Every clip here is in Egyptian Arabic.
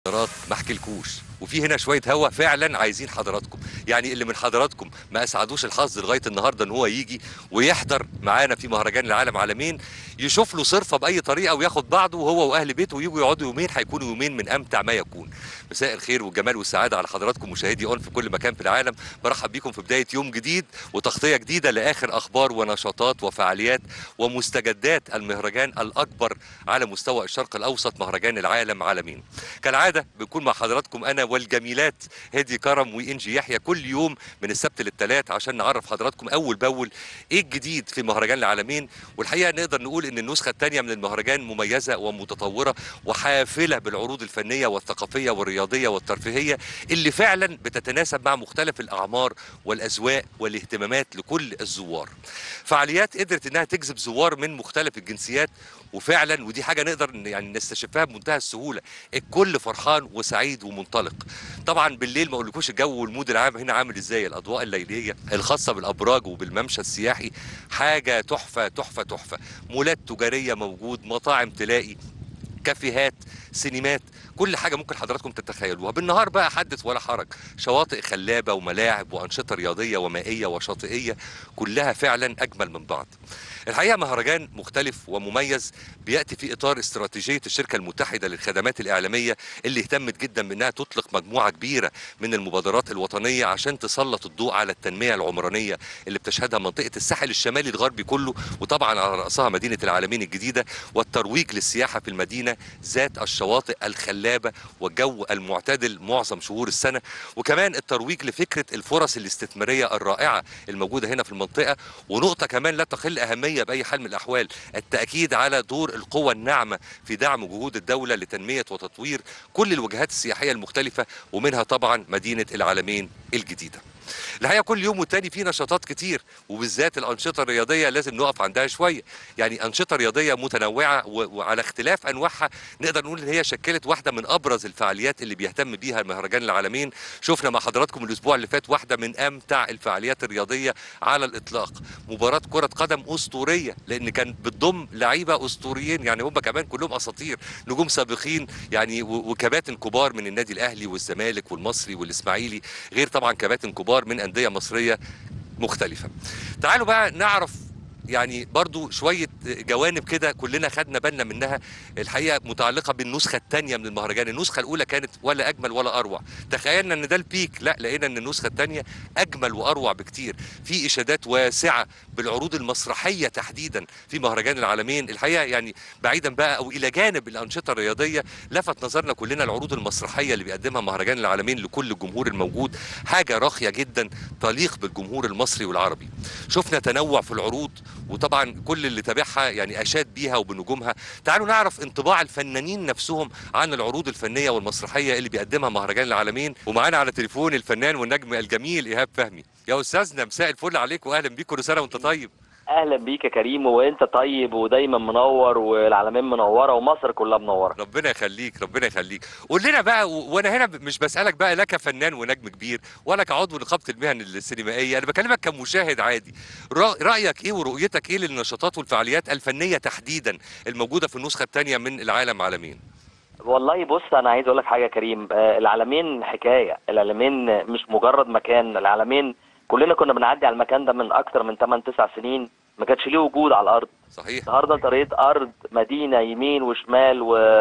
حضرات ما احكيلكوش وفي هنا شويه هوا فعلا عايزين حضراتكم يعني اللي من حضراتكم ما اسعدوش الحظ لغايه النهارده ان هو يجي ويحضر معانا في مهرجان العالم عالمين يشوف له صرفه باي طريقه وياخد بعضه هو واهل بيته ويجوا يقعدوا يومين هيكونوا يومين من امتع ما يكون مساء الخير والجمال والسعاده على حضراتكم مشاهدي اون في كل مكان في العالم برحب بيكم في بدايه يوم جديد وتغطيه جديده لاخر اخبار ونشاطات وفعاليات ومستجدات المهرجان الاكبر على مستوى الشرق الاوسط مهرجان العالم عالمين كالعاده بنكون مع حضراتكم انا والجميلات هادي كرم وانجي يحيى كل يوم من السبت للثلاث عشان نعرف حضراتكم اول باول ايه الجديد في مهرجان العالمين والحقيقه نقدر نقول ان النسخه الثانيه من المهرجان مميزه ومتطوره وحافله بالعروض الفنيه والثقافيه والرياضيه والترفيهيه اللي فعلا بتتناسب مع مختلف الاعمار والاذواق والاهتمامات لكل الزوار فعاليات قدرت انها تجذب زوار من مختلف الجنسيات وفعلا ودي حاجه نقدر يعني نستشفها بمنتهى السهوله الكل فرحان وسعيد ومنطلق طبعا بالليل ما اقولكوش الجو والمود العام هنا عامل ازاي الاضواء الليليه الخاصه بالابراج وبالممشى السياحي حاجه تحفه تحفه تحفه مولات تجاريه موجود مطاعم تلاقي كافيهات سينمات كل حاجه ممكن حضراتكم تتخيلوها بالنهار بقى حدث ولا حرج شواطئ خلابه وملاعب وانشطه رياضيه ومائيه وشاطئيه كلها فعلا اجمل من بعض الحقيقه مهرجان مختلف ومميز بياتي في اطار استراتيجيه الشركه المتحده للخدمات الاعلاميه اللي اهتمت جدا بانها تطلق مجموعه كبيره من المبادرات الوطنيه عشان تسلط الضوء على التنميه العمرانيه اللي بتشهدها منطقه الساحل الشمالي الغربي كله وطبعا على راسها مدينه العالمين الجديده والترويج للسياحه في المدينه ذات الشواطئ الخلابه والجو المعتدل معظم شهور السنه وكمان الترويج لفكره الفرص الاستثماريه الرائعه الموجوده هنا في المنطقه ونقطه كمان لا تقل اهميه باي حال من الاحوال التاكيد على دور القوى الناعمه في دعم جهود الدوله لتنميه وتطوير كل الوجهات السياحيه المختلفه ومنها طبعا مدينه العالمين الجديده الحقيقه كل يوم والتاني في نشاطات كتير وبالذات الانشطه الرياضيه لازم نقف عندها شويه يعني انشطه رياضيه متنوعه و- وعلى اختلاف انواعها نقدر نقول ان هي شكلت واحده من ابرز الفعاليات اللي بيهتم بيها مهرجان العالمين شفنا مع حضراتكم الاسبوع اللي فات واحده من امتع الفعاليات الرياضيه على الاطلاق مباراه كره قدم اسطوريه لان كان بتضم لعيبه اسطوريين يعني هم كمان كلهم اساطير نجوم سابقين يعني و- وكباتن كبار من النادي الاهلي والزمالك والمصري والاسماعيلي غير طبعا كباتن كبار من انديه مصريه مختلفه تعالوا بقى نعرف يعني برضو شوية جوانب كده كلنا خدنا بالنا منها الحقيقة متعلقة بالنسخة الثانية من المهرجان النسخة الأولى كانت ولا أجمل ولا أروع تخيلنا أن ده البيك لا لقينا أن النسخة الثانية أجمل وأروع بكتير في إشادات واسعة بالعروض المسرحية تحديدا في مهرجان العالمين الحقيقة يعني بعيدا بقى أو إلى جانب الأنشطة الرياضية لفت نظرنا كلنا العروض المسرحية اللي بيقدمها مهرجان العالمين لكل الجمهور الموجود حاجة راقية جدا تليق بالجمهور المصري والعربي شفنا تنوع في العروض وطبعا كل اللي تابعها يعني اشاد بيها وبنجومها تعالوا نعرف انطباع الفنانين نفسهم عن العروض الفنيه والمسرحيه اللي بيقدمها مهرجان العالمين ومعانا على تليفون الفنان والنجم الجميل ايهاب فهمي يا استاذنا مساء الفل عليك واهلا بيك كل سنه وانت طيب اهلا بيك يا كريم وانت طيب ودايما منور والعالمين منوره ومصر كلها منوره ربنا يخليك ربنا يخليك قول لنا بقى و- وانا هنا مش بسالك بقى لا كفنان ونجم كبير ولا كعضو نقابه المهن السينمائيه انا بكلمك كمشاهد عادي رأ- رايك ايه ورؤيتك ايه للنشاطات والفعاليات الفنيه تحديدا الموجوده في النسخه الثانيه من العالم عالمين والله بص انا عايز اقول لك حاجه يا كريم آه، العالمين حكايه العالمين مش مجرد مكان العالمين كلنا كنا بنعدي على المكان ده من اكتر من 8 9 سنين ما كانش ليه وجود على الارض صحيح النهارده انت رأيت ارض مدينه يمين وشمال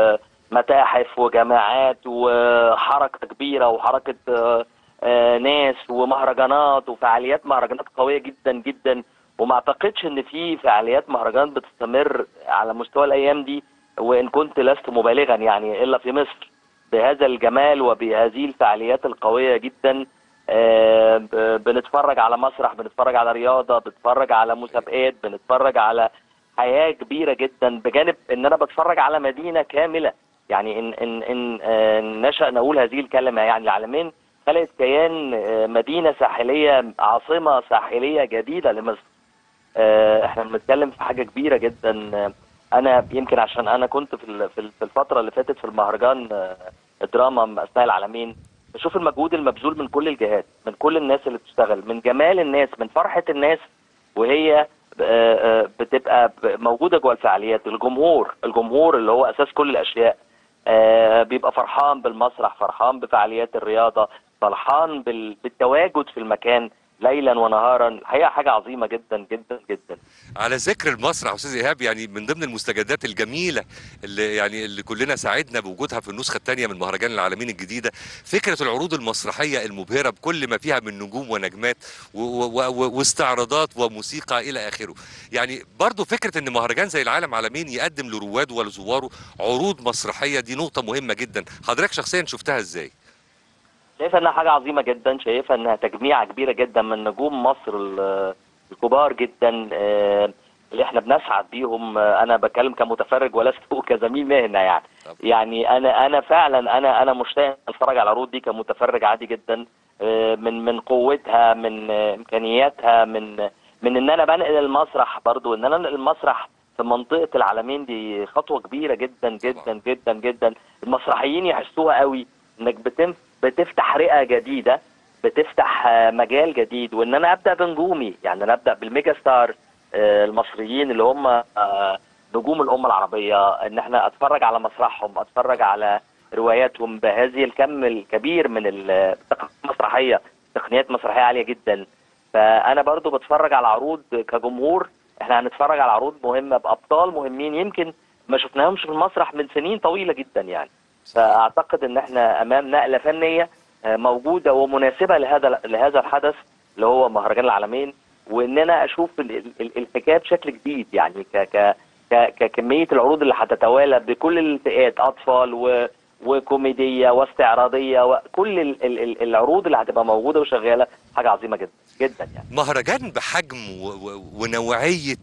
ومتاحف وجامعات وحركه كبيره وحركه آه، آه، ناس ومهرجانات وفعاليات مهرجانات قويه جدا جدا وما اعتقدش ان في فعاليات مهرجانات بتستمر على مستوى الايام دي وان كنت لست مبالغا يعني الا في مصر بهذا الجمال وبهذه الفعاليات القويه جدا آه، ب- بنتفرج على مسرح بنتفرج على رياضه بنتفرج على مسابقات بنتفرج على حياه كبيره جدا بجانب ان انا بتفرج على مدينه كامله يعني ان ان ان آه، نشا نقول هذه الكلمه يعني العالمين خلقت كيان آه، مدينه ساحليه عاصمه ساحليه جديده لمصر آه، احنا بنتكلم في حاجه كبيره جدا آه، انا يمكن عشان انا كنت في ال- في ال- في الفتره اللي فاتت في المهرجان آه، الدراما اثناء العالمين بشوف المجهود المبذول من كل الجهات من كل الناس اللي بتشتغل من جمال الناس من فرحه الناس وهي آه، آه، بتبقى ب- موجوده جوه الفعاليات الجمهور الجمهور اللي هو اساس كل الاشياء آه، بيبقى فرحان بالمسرح فرحان بفعاليات الرياضه فرحان بال- بالتواجد في المكان ليلا ونهارا هي حاجه عظيمه جدا جدا جدا على ذكر المسرح استاذ ايهاب يعني من ضمن المستجدات الجميله اللي يعني اللي كلنا سعدنا بوجودها في النسخه الثانيه من مهرجان العالمين الجديده فكره العروض المسرحيه المبهره بكل ما فيها من نجوم ونجمات و- و- و- واستعراضات وموسيقى الى اخره يعني برضو فكره ان مهرجان زي العالم عالمين يقدم لرواده ولزواره عروض مسرحيه دي نقطه مهمه جدا حضرتك شخصيا شفتها ازاي شايفه انها حاجه عظيمه جدا شايفه انها تجميعه كبيره جدا من نجوم مصر ال- الكبار جدا آه، اللي احنا بنسعد بيهم آه، انا بتكلم كمتفرج ولست كزميل مهنه يعني طب. يعني انا انا فعلا انا انا مشتاق اتفرج على العروض دي كمتفرج عادي جدا آه، من من قوتها من آه، امكانياتها من من ان انا بنقل المسرح برضو ان انا انقل المسرح في منطقه العالمين دي خطوه كبيره جدا جدا جدا جدا المسرحيين يحسوها قوي انك بتم بتفتح رئه جديده بتفتح آه، مجال جديد وان انا ابدا بنجومي يعني انا ابدا بالميجا ستار آه، المصريين اللي هم آه، نجوم الامه العربيه ان احنا اتفرج على مسرحهم اتفرج على رواياتهم بهذه الكم الكبير من التقنيات المسرحيه تقنيات مسرحيه عاليه جدا فانا برضو بتفرج على عروض كجمهور احنا هنتفرج على عروض مهمه بابطال مهمين يمكن ما شفناهمش في المسرح من سنين طويله جدا يعني فاعتقد ان احنا امام نقله فنيه آه، موجوده ومناسبه لهذا لهذا الحدث اللي هو مهرجان العالمين وان انا اشوف ال- ال- ال- الحكايه بشكل جديد يعني ك ك ك- ككميه العروض اللي هتتوالى بكل الفئات اطفال و وكوميديه واستعراضيه وكل ال- ال- ال- العروض اللي هتبقى موجوده وشغاله حاجه عظيمه جدا جدا يعني مهرجان بحجم و- و- ونوعيه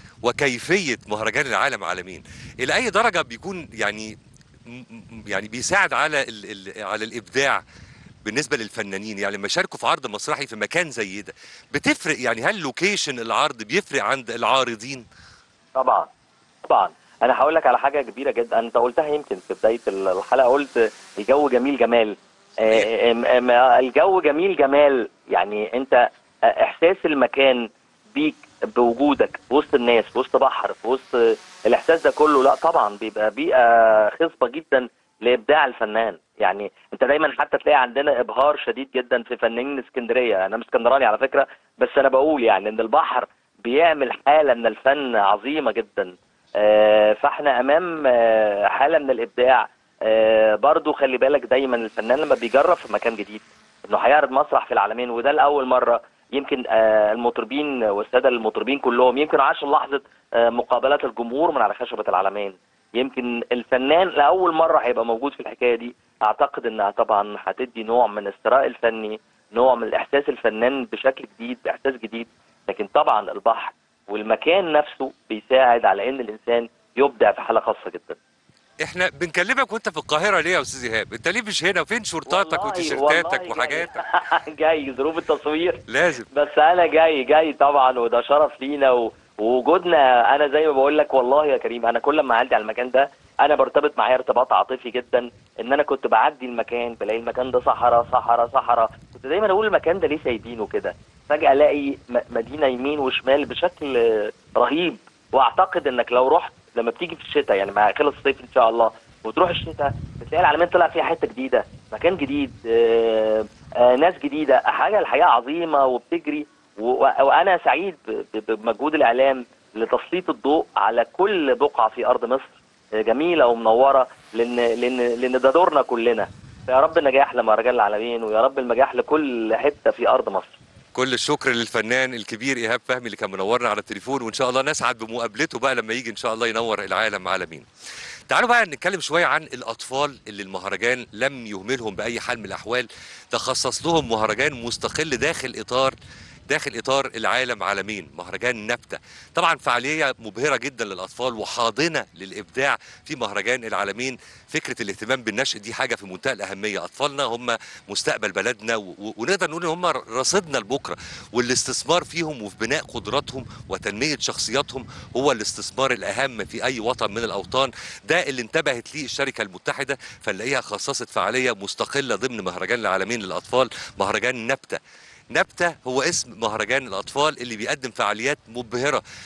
وكيفيه مهرجان العالم عالمين الى اي درجه بيكون يعني م- م- يعني بيساعد على ال ال على الابداع بالنسبه للفنانين يعني لما يشاركوا في عرض مسرحي في مكان زي ده بتفرق يعني هل لوكيشن العرض بيفرق عند العارضين طبعا طبعا انا هقول لك على حاجه كبيره جدا انت قلتها يمكن في بدايه الحلقه قلت الجو جميل جمال آه، آم- آم- الجو جميل جمال يعني انت آه، احساس المكان بيك بوجودك في وسط الناس في وسط بحر في وسط الاحساس ده كله لا طبعا بيبقى بيئه خصبه جدا لابداع الفنان يعني انت دايما حتى تلاقي عندنا ابهار شديد جدا في فنانين اسكندريه انا مش اسكندراني على فكره بس انا بقول يعني ان البحر بيعمل حاله من الفن عظيمه جدا آه، فاحنا امام آه، حاله من الابداع آه، برضو خلي بالك دايما الفنان لما بيجرب في مكان جديد انه هيعرض مسرح في العالمين وده لاول مره يمكن آه، المطربين والساده المطربين كلهم يمكن عاشوا لحظه آه، مقابلات الجمهور من على خشبه العالمين يمكن الفنان لاول مره هيبقى موجود في الحكايه دي اعتقد انها طبعا هتدي نوع من الثراء الفني نوع من الاحساس الفنان بشكل جديد باحساس جديد لكن طبعا البحر والمكان نفسه بيساعد على ان الانسان يبدع في حاله خاصه جدا احنا بنكلمك وانت في القاهره ليه يا استاذ ايهاب انت ليه مش هنا فين شرطاتك والله- وتيشيرتاتك والله وحاجاتك جاي, جاي ظروف التصوير لازم بس انا جاي جاي طبعا وده شرف لينا و... ووجودنا انا زي ما بقول لك والله يا كريم انا كل ما اعدي على المكان ده انا برتبط معايا ارتباط عاطفي جدا ان انا كنت بعدي المكان بلاقي المكان ده صحراء صحراء صحراء كنت دايما اقول المكان ده ليه سايبينه كده فجاه الاقي م- مدينه يمين وشمال بشكل آه، رهيب واعتقد انك لو رحت لما بتيجي في الشتاء يعني مع خلال الصيف ان شاء الله وتروح الشتاء بتلاقي العالمين طلع فيها حته جديده مكان جديد آه، آه، ناس جديده حاجه الحقيقه عظيمه وبتجري و- وانا سعيد ب- ب- بمجهود الاعلام لتسليط الضوء على كل بقعه في ارض مصر آه، جميله ومنوره لان لان لان ده دورنا كلنا فيا رب النجاح لمهرجان العالمين ويا رب النجاح لكل حته في ارض مصر كل الشكر للفنان الكبير ايهاب فهمي اللي كان منورنا على التليفون وان شاء الله نسعد بمقابلته بقى لما يجي ان شاء الله ينور العالم عالمين تعالوا بقى نتكلم شويه عن الاطفال اللي المهرجان لم يهملهم باي حال من الاحوال تخصص لهم مهرجان مستقل داخل اطار داخل اطار العالم عالمين مهرجان نبته طبعا فعاليه مبهره جدا للاطفال وحاضنه للابداع في مهرجان العالمين فكره الاهتمام بالنشء دي حاجه في منتهى الاهميه اطفالنا هم مستقبل بلدنا و- و- ونقدر نقول ان هم رصيدنا لبكره والاستثمار فيهم وفي بناء قدراتهم وتنميه شخصياتهم هو الاستثمار الاهم في اي وطن من الاوطان ده اللي انتبهت ليه الشركه المتحده فنلاقيها خصصت فعاليه مستقله ضمن مهرجان العالمين للاطفال مهرجان نبته نبته هو اسم مهرجان الاطفال اللي بيقدم فعاليات مبهره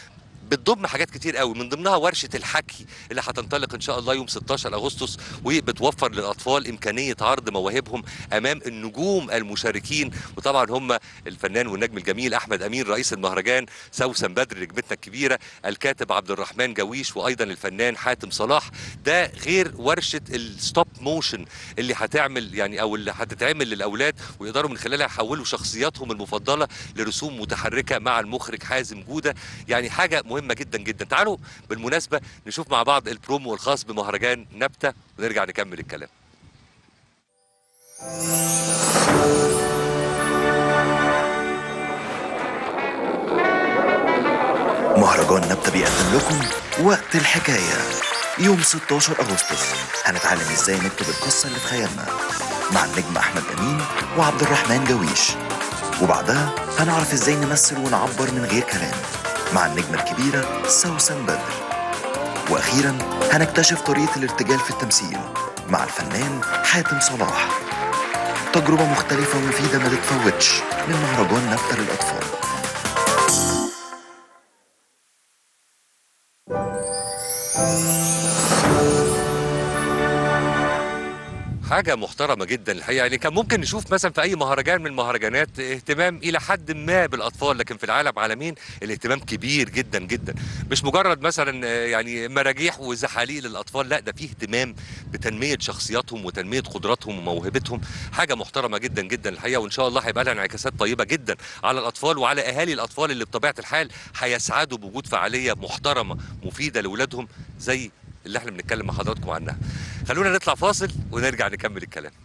بتضم حاجات كتير قوي من ضمنها ورشه الحكي اللي هتنطلق ان شاء الله يوم 16 اغسطس وبتوفر للاطفال امكانيه عرض مواهبهم امام النجوم المشاركين وطبعا هم الفنان والنجم الجميل احمد امين رئيس المهرجان سوسن بدر نجمتنا الكبيره الكاتب عبد الرحمن جويش وايضا الفنان حاتم صلاح ده غير ورشه الستوب موشن اللي هتعمل يعني او اللي هتتعمل للاولاد ويقدروا من خلالها يحولوا شخصياتهم المفضله لرسوم متحركه مع المخرج حازم جوده يعني حاجه مهمه جدا جدا تعالوا بالمناسبه نشوف مع بعض البرومو الخاص بمهرجان نبته ونرجع نكمل الكلام مهرجان نبتة بيقدم لكم وقت الحكاية يوم 16 أغسطس هنتعلم ازاي نكتب القصة اللي في خيالنا مع النجم أحمد أمين وعبد الرحمن جويش وبعدها هنعرف ازاي نمثل ونعبر من غير كلام مع النجمة الكبيرة سوسن بدر وأخيرا هنكتشف طريقة الارتجال في التمثيل مع الفنان حاتم صلاح تجربة مختلفة ومفيدة ما تتفوتش من مهرجان نبتة للأطفال حاجة محترمة جدا الحقيقة يعني كان ممكن نشوف مثلا في أي مهرجان من المهرجانات اهتمام إلى حد ما بالأطفال لكن في العالم عالمين الاهتمام كبير جدا جدا مش مجرد مثلا آه، يعني مراجيح وزحاليق للأطفال لا ده فيه اهتمام بتنمية شخصياتهم وتنمية قدراتهم وموهبتهم حاجة محترمة جدا جدا الحقيقة وإن شاء الله هيبقى لها انعكاسات طيبة جدا على الأطفال وعلى أهالي الأطفال اللي بطبيعة الحال هيسعدوا بوجود فعالية محترمة مفيدة لأولادهم زي اللي احنا بنتكلم مع حضراتكم عنها خلونا نطلع فاصل ونرجع نكمل الكلام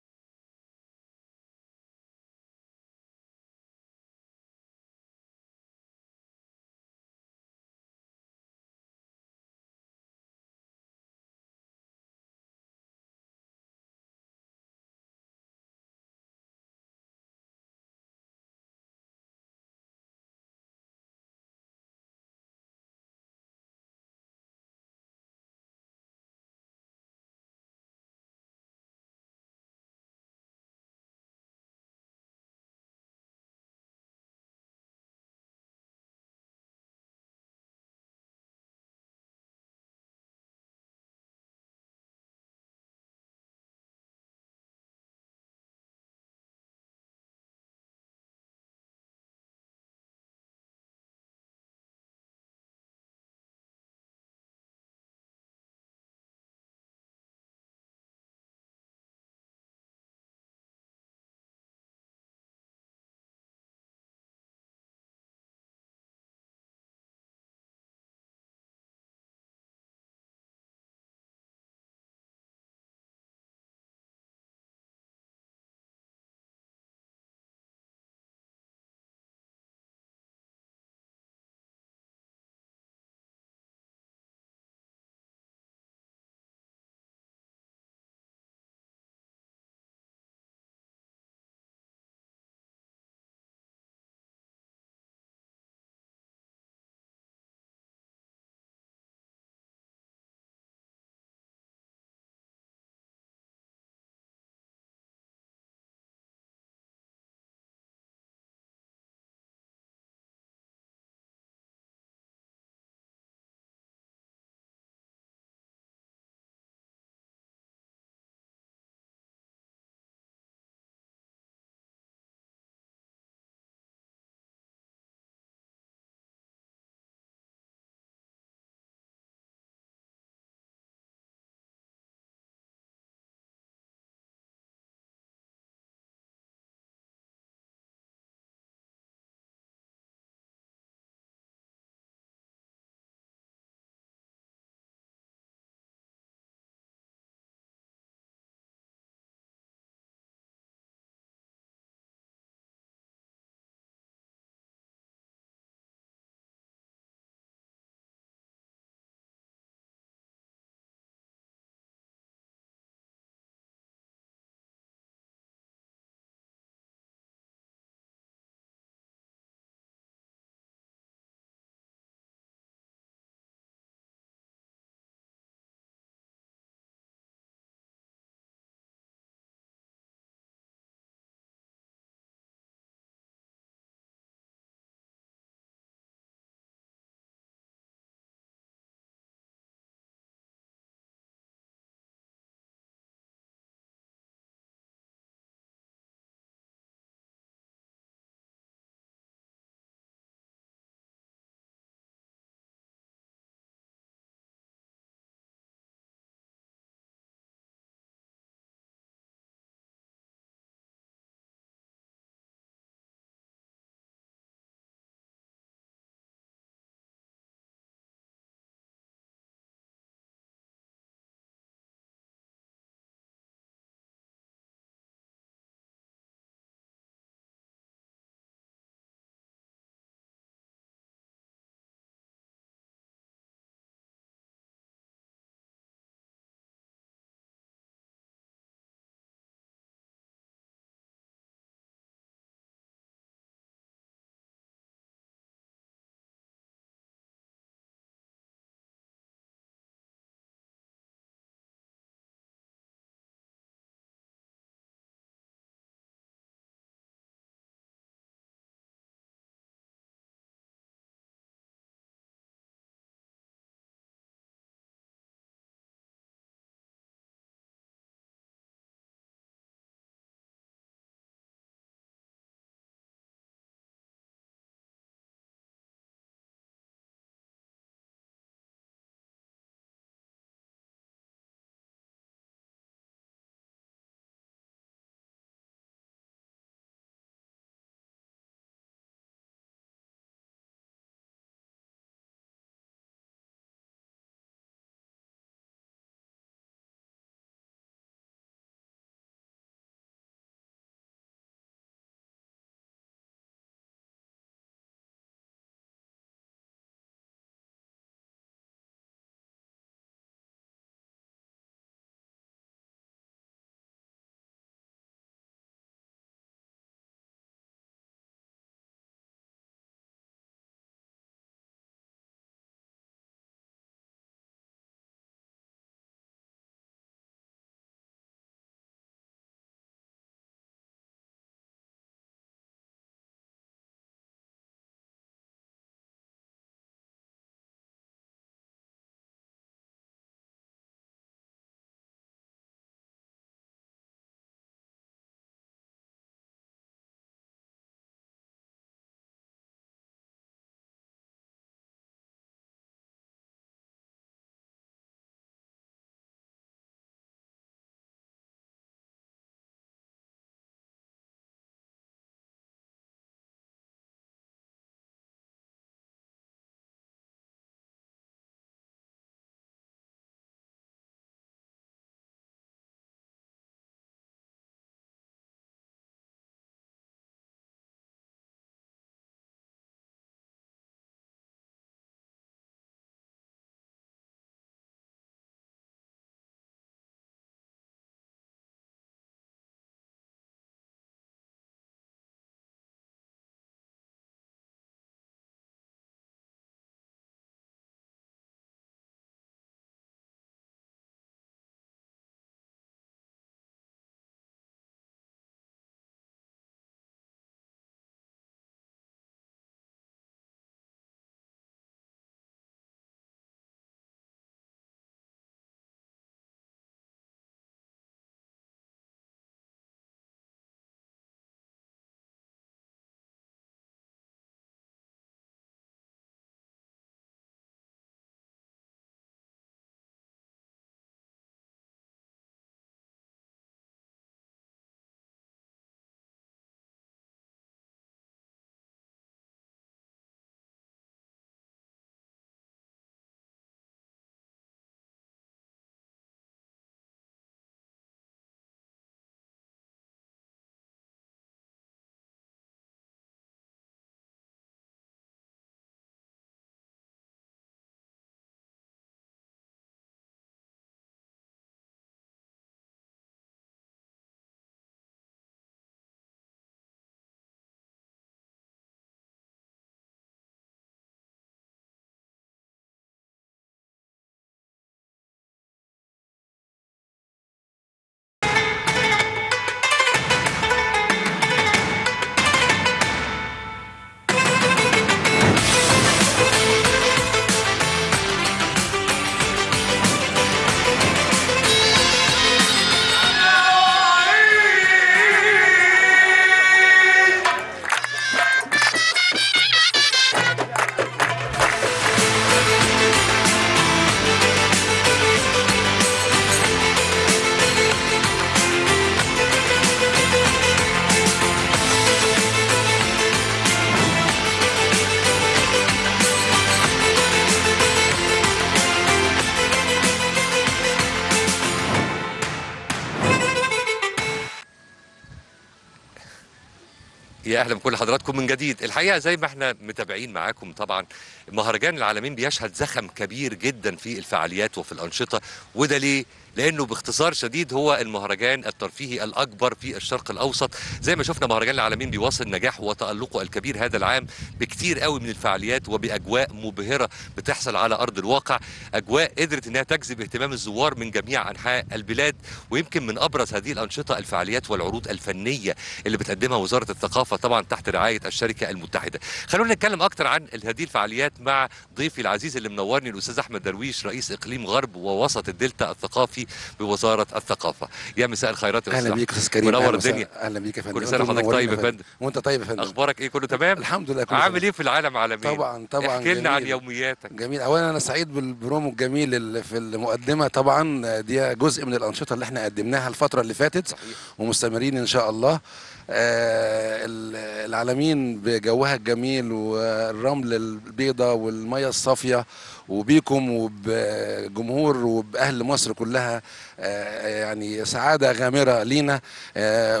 يا اهلا بكل حضراتكم من جديد الحقيقه زي ما احنا متابعين معاكم طبعا مهرجان العالمين بيشهد زخم كبير جدا في الفعاليات وفي الانشطه وده ليه لانه باختصار شديد هو المهرجان الترفيهي الاكبر في الشرق الاوسط زي ما شفنا مهرجان العالمين بيواصل نجاحه وتالقه الكبير هذا العام بكتير قوي من الفعاليات وباجواء مبهره بتحصل على ارض الواقع اجواء قدرت انها تجذب اهتمام الزوار من جميع انحاء البلاد ويمكن من ابرز هذه الانشطه الفعاليات والعروض الفنيه اللي بتقدمها وزاره الثقافه طبعا تحت رعايه الشركه المتحده خلونا نتكلم اكتر عن هذه الفعاليات مع ضيفي العزيز اللي منورني الاستاذ احمد درويش رئيس اقليم غرب ووسط الدلتا الثقافي بوزاره الثقافه يا مساء الخيرات يا اهلا أستاذ بيك يا استاذ كريم منور أهلا وسهلا. الدنيا. اهلا بيك يا فندم كل سنة وأنتم وحضرتك منورين طيب يا فندم. وانت طيب يا فندم اخبارك ايه كله تمام الحمد لله كله عامل تمام. ايه في العالم عالمين طبعا طبعا احكي لنا عن جميل. يومياتك جميل اولا انا سعيد بالبرومو الجميل اللي في المقدمه طبعا دي جزء من الانشطه اللي احنا قدمناها الفتره اللي فاتت صحيح. ومستمرين ان شاء الله آه ال- العالمين بجوها الجميل والرمل البيضاء والميه الصافيه وبيكم وبجمهور وباهل مصر كلها آه يعني سعاده غامره لينا آه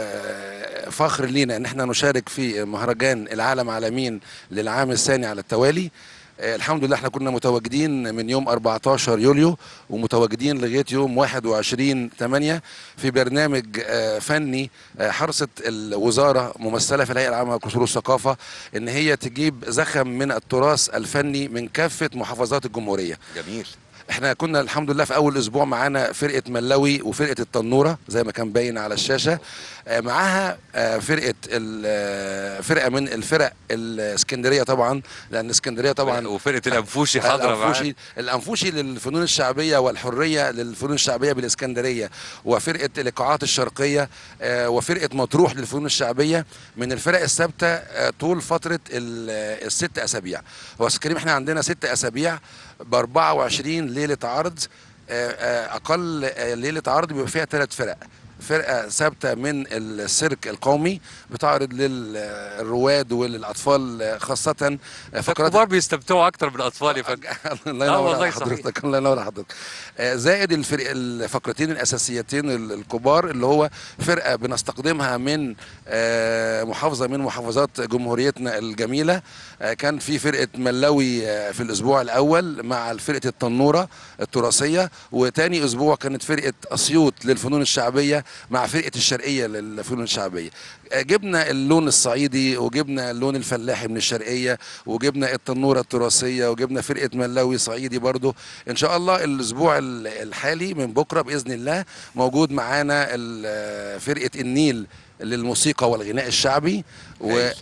وفخر لينا ان احنا نشارك في مهرجان العالم عالمين للعام الثاني على التوالي آه، الحمد لله احنا كنا متواجدين من يوم 14 يوليو ومتواجدين لغايه يوم 21 8 في برنامج آه، فني آه، حرصت الوزاره ممثله في الهيئه العامه لقصور الثقافه ان هي تجيب زخم من التراث الفني من كافه محافظات الجمهوريه جميل احنا كنا الحمد لله في اول اسبوع معانا فرقه ملاوي وفرقه التنوره زي ما كان باين على الشاشه آه، معاها آه، فرقه ال- آه، فرقه من الفرق الاسكندريه طبعا لان اسكندريه طبعا وفرقه الانفوشي حاضره معانا الانفوشي الانفوشي للفنون الشعبيه والحريه للفنون الشعبيه بالاسكندريه وفرقه الايقاعات الشرقيه آه، وفرقه مطروح للفنون الشعبيه من الفرق الثابته آه، طول فتره ال- آه، الست اسابيع هو أستاذ كريم احنا عندنا ست اسابيع ب 24 ليله عرض آه، آه، اقل آه، ليله عرض بيبقى فيها ثلاث فرق فرقه ثابته من السيرك القومي بتعرض للرواد وللاطفال خاصه فقرات فالكبار بيستمتعوا اكتر من الاطفال يا فندم الله آه ينور والله على صحيح. حضرتك الله ينور على حضرتك آه، زائد الفرق الفقرتين الاساسيتين ال- الكبار اللي هو فرقه بنستقدمها من آه، محافظه من محافظات جمهوريتنا الجميله آه، كان في فرقه ملاوي آه، في الاسبوع الاول مع فرقه التنوره التراثيه وتاني اسبوع كانت فرقه اسيوط للفنون الشعبيه مع فرقه الشرقيه للفنون الشعبيه آه، جبنا اللون الصعيدي وجبنا اللون الفلاحي من الشرقيه وجبنا التنوره التراثيه وجبنا فرقه ملاوي صعيدي برضو ان شاء الله الاسبوع ال- الحالي من بكره باذن الله موجود معانا ال- فرقه النيل للموسيقى والغناء الشعبي هايل.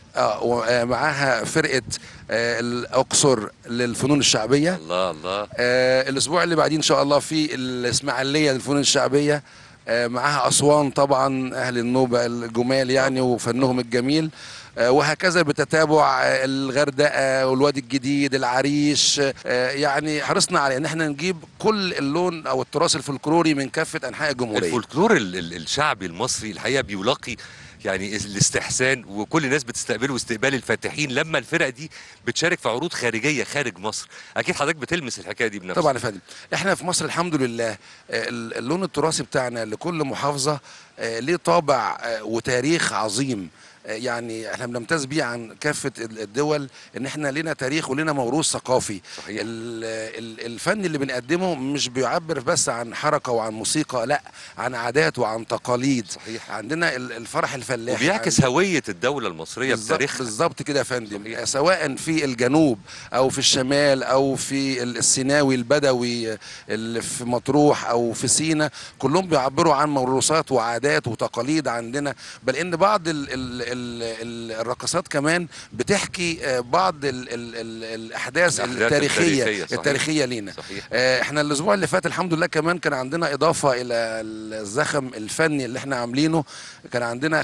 ومعاها فرقه آه، الاقصر للفنون الشعبيه الله الله آه الاسبوع اللي بعديه ان شاء الله في الاسماعيليه للفنون الشعبيه آه معاها اسوان طبعا اهل النوبه الجمال يعني وفنهم الجميل آه وهكذا بتتابع آه، الغردقه والوادي الجديد العريش آه يعني حرصنا على ان احنا نجيب كل اللون او التراث الفلكلوري من كافه انحاء الجمهوريه الفولكلور ال- ال- الشعبي المصري الحقيقه بيلاقي يعني الاستحسان وكل الناس بتستقبله استقبال الفاتحين لما الفرق دي بتشارك في عروض خارجيه خارج مصر اكيد حضرتك بتلمس الحكايه دي بنفسك طبعا يا فندم احنا في مصر الحمد لله آه، ال- اللون التراثي بتاعنا لكل محافظه آه، ليه طابع آه، وتاريخ عظيم آه، يعني احنا بنمتاز بيه عن كافه ال- الدول ان احنا لنا تاريخ ولنا موروث ثقافي صحيح. ال- ال- الفن اللي بنقدمه مش بيعبر بس عن حركه وعن موسيقى لا عن عادات وعن تقاليد صحيح. عندنا ال- الفرح الفلاحي وبيعكس هويه الدوله المصريه بالظبط بتاريخها بالظبط كده يا فندم صحيح. سواء في الجنوب او في الشمال او في السيناوي البدوي اللي في مطروح او في سينا كلهم بيعبروا عن موروثات وعادات وتقاليد عندنا بل ان بعض ال ال ال ال الرقصات كمان بتحكي آه، بعض ال ال ال الاحداث الأحداث التاريخيه التاريخية، صحيح. التاريخيه لينا صحيح آه، احنا الاسبوع اللي فات الحمد لله كمان كان عندنا اضافه الى الزخم الفني اللي احنا عاملينه كان عندنا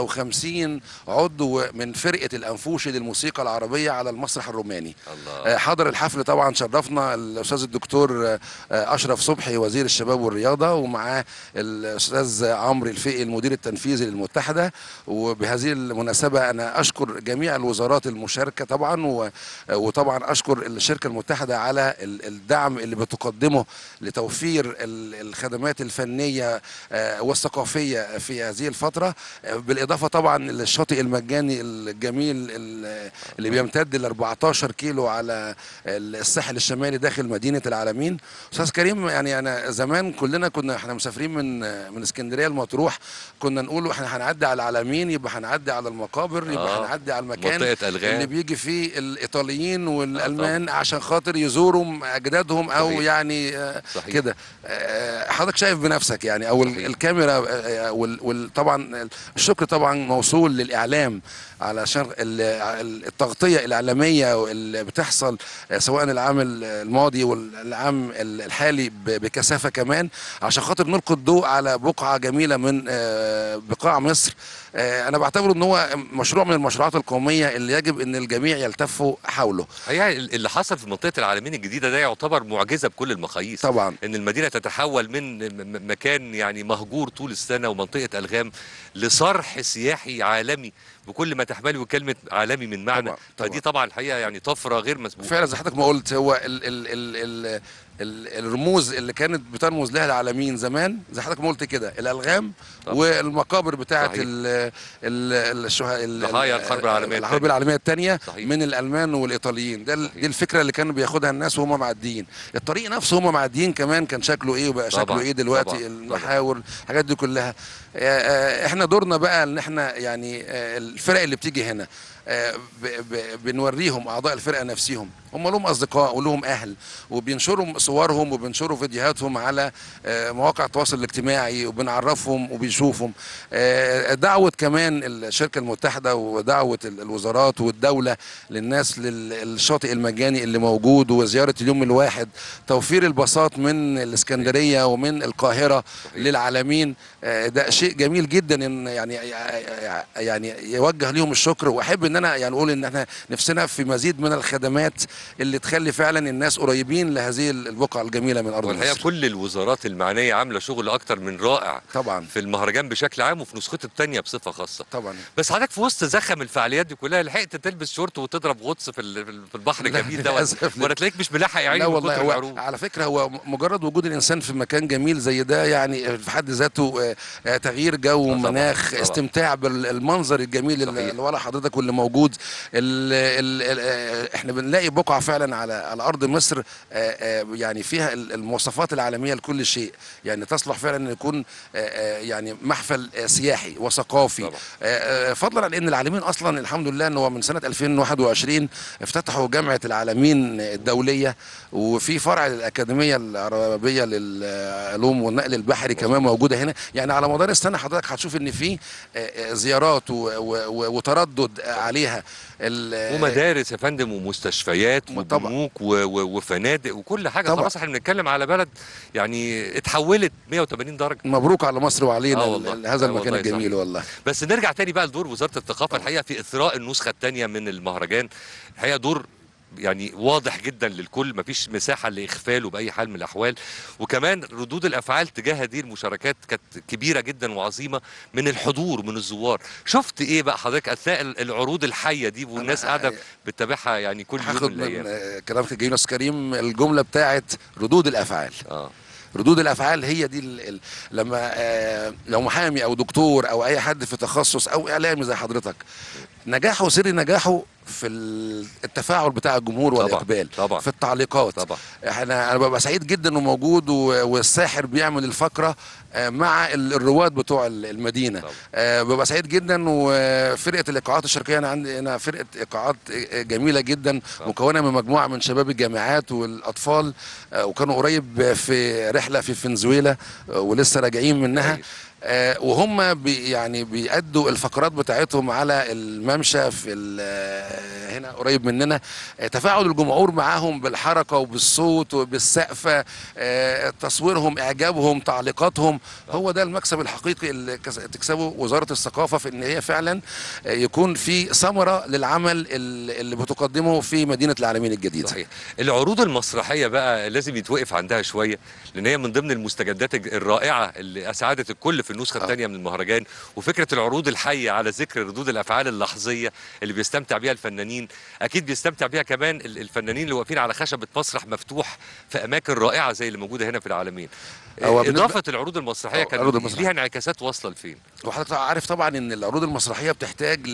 55 عضو من فرقه الانفوشي للموسيقى العربيه على المسرح الروماني الله آه، حضر الحفل طبعا شرفنا الاستاذ الدكتور آه، اشرف صبحي وزير الشباب والرياضه ومعاه الاستاذ عمرو الفقي المدير التنفيذي للمتحده وبهذه المناسبة أنا أشكر جميع الوزارات المشاركة طبعا و- وطبعا أشكر الشركة المتحدة على ال- الدعم اللي بتقدمه لتوفير ال- الخدمات الفنية آه، والثقافية في هذه الفترة آه، بالإضافة طبعا للشاطئ المجاني الجميل ال- اللي بيمتد ل 14 كيلو على الساحل الشمالي داخل مدينة العالمين أستاذ كريم يعني أنا زمان كلنا كنا احنا مسافرين من من اسكندرية لمطروح كنا نقول احنا هنعدي على العالمين يبقى هنعدي على المقابر يبقى آه، هنعدي على المكان منطقة ألغام. اللي بيجي فيه الايطاليين والالمان عشان خاطر يزوروا اجدادهم او صحيح. يعني آه، صحيح. كده آه، حضرتك شايف بنفسك يعني او صحيح. الكاميرا آه، وال- وال- طبعا الشكر طبعا موصول للاعلام علشان ال- ال- التغطيه الاعلاميه اللي بتحصل آه، سواء العام الماضي والعام الحالي ب- بكثافه كمان عشان خاطر نلقي الضوء على بقعه جميله من آه، بقاع مصر آه، انا بعتبره ان هو مشروع من المشروعات القوميه اللي يجب ان الجميع يلتفوا حوله هي اللي حصل في منطقه العالمين الجديده ده يعتبر معجزه بكل المقاييس طبعا ان المدينه تتحول من م- م- مكان يعني مهجور طول السنه ومنطقه الغام لصرح سياحي عالمي بكل ما تحمله كلمه عالمي من معنى طبعاً، طبعاً. فدي طبعا الحقيقه يعني طفره غير مسبوقه فعلا زي حضرتك ما قلت هو ال ال ال ال ال الرموز اللي كانت بترمز لها العالمين زمان زي حضرتك ما قلت كده الالغام طبعا. والمقابر بتاعه صحيح. ال ال الشها- ال- ضحايا ال- الحرب العالمية الحرب التانية. العالميه الثانيه صحيح. من الالمان والايطاليين ده ال- صحيح. دي الفكره اللي كانوا بياخدها الناس وهم معديين الطريق نفسه هم معديين كمان كان شكله ايه وبقى طبعا، شكله ايه دلوقتي طبعا، المحاور الحاجات دي كلها آه، آه، احنا دورنا بقى ان احنا يعني آه، الفرق اللي بتيجي هنا آه، ب- ب- بنوريهم اعضاء الفرقه نفسهم هم لهم اصدقاء ولهم اهل وبينشروا صورهم وبينشروا فيديوهاتهم على آه، مواقع التواصل الاجتماعي وبنعرفهم وبنشوفهم آه، دعوه كمان الشركه المتحده ودعوه ال- الوزارات والدوله للناس للشاطئ المجاني اللي موجود وزياره اليوم الواحد توفير الباصات من الاسكندريه ومن القاهره للعالمين آه، ده شيء جميل جدا ان يعني يعني يوجه ليهم الشكر واحب ان انا يعني اقول ان احنا نفسنا في مزيد من الخدمات اللي تخلي فعلا الناس قريبين لهذه البقعه الجميله من ارض والحقيقه مصر كل الوزارات المعنيه عامله شغل اكتر من رائع طبعا في المهرجان بشكل عام وفي نسخته الثانيه بصفه خاصه طبعا بس حضرتك في وسط زخم الفعاليات دي كلها لحقت تلبس شورت وتضرب غطس في ال- في البحر لا، الجميل ده للأسف. ولا تلاقيك مش ملاحق يا عيني لا من والله كتر هو العروض على فكره هو مجرد وجود الانسان في مكان جميل زي ده يعني في حد ذاته آه، آه، تغيير جو طبعاً، ومناخ طبعاً. استمتاع بالمنظر الجميل اللي صحيح. اللي ورا حضرتك واللي موجود ال ال ال آه، احنا بنلاقي بقعه فعلا على على ارض مصر آه، آه، يعني فيها ال- المواصفات العالميه لكل شيء يعني تصلح فعلا ان يكون آه، آه، يعني محفل آه، سياحي وثقافي طبعاً. آه، آه، فضلا عن ان العالمين اصلا الحمد لله ان هو من سنه 2021 افتتحوا جامعه العالمين الدوليه وفي فرع للاكاديميه العربيه للعلوم والنقل البحري كمان موجوده هنا يعني على مدار السنه حضرتك هتشوف ان في آه، آه، زيارات و- و- و- وتردد عليها ال- ومدارس يا فندم ومستشفيات طبعاً. وبنوك و- و- وفنادق وكل حاجه طبعاً. خلاص احنا بنتكلم على بلد يعني اتحولت 180 درجه مبروك على مصر وعلينا آه والله. ال- هذا آه المكان والله الجميل صحيح. والله بس نرجع تاني بقى لدور وزاره الثقافه الحقيقه في اثراء النسخه الثانيه من المهرجان الحقيقه دور يعني واضح جدا للكل مفيش مساحه لاغفاله باي حال من الاحوال وكمان ردود الافعال تجاه هذه المشاركات كانت كبيره جدا وعظيمه من الحضور من الزوار شفت ايه بقى حضرتك اثناء العروض الحيه دي والناس أنا- قاعده بتتابعها يعني كل يوم هاخد من من الايام آه، كلامك الجميل يا استاذ كريم الجمله بتاعت ردود الافعال اه ردود الافعال هي دي ال- ال- لما آه، لو محامي او دكتور او اي حد في تخصص او اعلامي زي حضرتك نجاحه سر نجاحه في ال- التفاعل بتاع الجمهور طبعاً، والاقبال طبعاً. في التعليقات طبعا احنا انا ببقى سعيد جدا انه موجود و- والساحر بيعمل الفقره آه، مع ال- الرواد بتوع ال- المدينه طبعا. آه، ببقى سعيد جدا وفرقه الايقاعات الشرقيه انا عندي هنا فرقه ايقاعات آه، جميله جدا طبعا. مكونه من مجموعه من شباب الجامعات والاطفال آه، وكانوا قريب في رحله في فنزويلا آه، ولسه راجعين منها كويس. آه، وهم بي يعني بيأدوا الفقرات بتاعتهم على الممشى في ال- آه، هنا قريب مننا آه، تفاعل الجمهور معاهم بالحركة وبالصوت وبالسقفة آه، تصويرهم إعجابهم تعليقاتهم هو ده المكسب الحقيقي اللي كس- تكسبه وزارة الثقافة في إن هي فعلا آه، يكون في ثمرة للعمل اللي اللي بتقدمه في مدينة العالمين الجديدة صحيح العروض المسرحيه بقى لازم يتوقف عندها شويه لان هي من ضمن المستجدات الج- الرائعه اللي اسعدت الكل في النسخه آه. الثانيه من المهرجان وفكره العروض الحيه على ذكر ردود الافعال اللحظيه اللي بيستمتع بيها الفنانين اكيد بيستمتع بيها كمان ال- الفنانين اللي واقفين على خشبه مسرح مفتوح في اماكن رائعه زي اللي موجوده هنا في العالمين هو بالنسبة- اضافه العروض المسرحيه أو كان عروض المسرح. ليها انعكاسات واصله لفين وحضرتك عارف طبعا ان العروض المسرحيه بتحتاج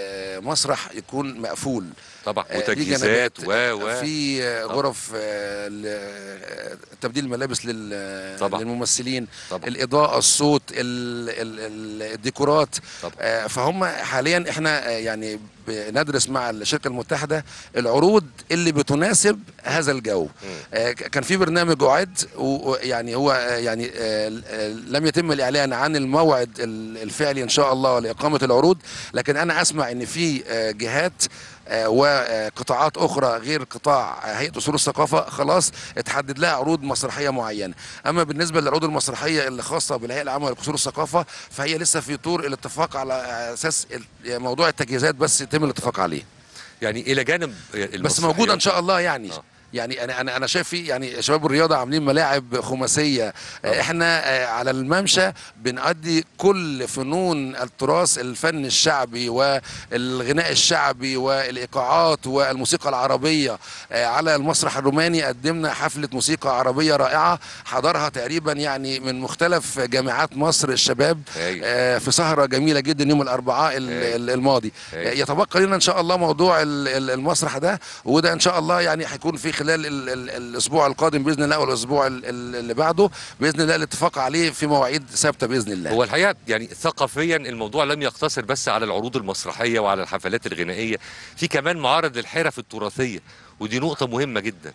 لمسرح يكون مقفول طبعا آه، دي وتجهيزات جنبات. و و في آه، غرف آه، ل- آه، تبديل الملابس لل- طبعا. للممثلين طبعا الاضاءه الصوت ال- ال- ال- الديكورات طبعا آه، فهم حاليا احنا آه، يعني بندرس مع الشركه المتحده العروض اللي بتناسب هذا الجو مم. آه، ك- كان في برنامج اعد ويعني هو آه، يعني آه، آه، لم يتم الاعلان عن الموعد ال- الفعلي ان شاء الله لاقامه العروض لكن انا اسمع ان في آه، جهات آه، وقطاعات اخرى غير قطاع هيئه اصول الثقافه خلاص اتحدد لها عروض مسرحيه معينه اما بالنسبه للعروض المسرحيه اللي خاصه بالهيئه العامه لاصول الثقافه فهي لسه في طور الاتفاق على اساس ال- موضوع التجهيزات بس يتم الاتفاق عليه يعني الى جانب بس موجوده ان شاء الله يعني آه. يعني انا انا انا شايف في يعني شباب الرياضه عاملين ملاعب خماسيه آه. احنا آه، على الممشى بنأدي كل فنون التراث الفن الشعبي والغناء الشعبي والايقاعات والموسيقى العربيه آه، على المسرح الروماني قدمنا حفله موسيقى عربيه رائعه حضرها تقريبا يعني من مختلف جامعات مصر الشباب أيوة. آه، في سهره جميله جدا يوم الاربعاء ال- أيوة. ال- الماضي أيوة. يتبقى لنا ان شاء الله موضوع ال- ال- المسرح ده وده ان شاء الله يعني هيكون في خلال ال ال الاسبوع القادم باذن الله والاسبوع ال- ال- اللي بعده باذن الله الاتفاق عليه في مواعيد ثابته باذن الله هو الحقيقه يعني ثقافيا الموضوع لم يقتصر بس على العروض المسرحيه وعلى الحفلات الغنائيه في كمان معارض الحرف التراثيه ودي نقطه مهمه جدا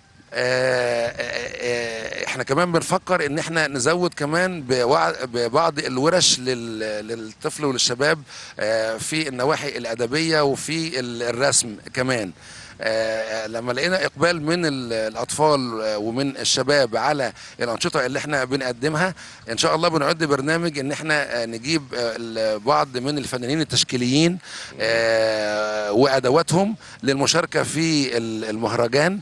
آه، آه، آه، احنا كمان بنفكر ان احنا نزود كمان بوع- ببعض الورش لل- للطفل وللشباب آه، في النواحي الادبيه وفي ال- الرسم كمان آه، لما لقينا اقبال من ال- الاطفال آه، ومن الشباب على الانشطه اللي احنا بنقدمها ان شاء الله بنعد برنامج ان احنا آه، نجيب آه، ال- بعض من الفنانين التشكيليين آه، وادواتهم للمشاركه في ال- المهرجان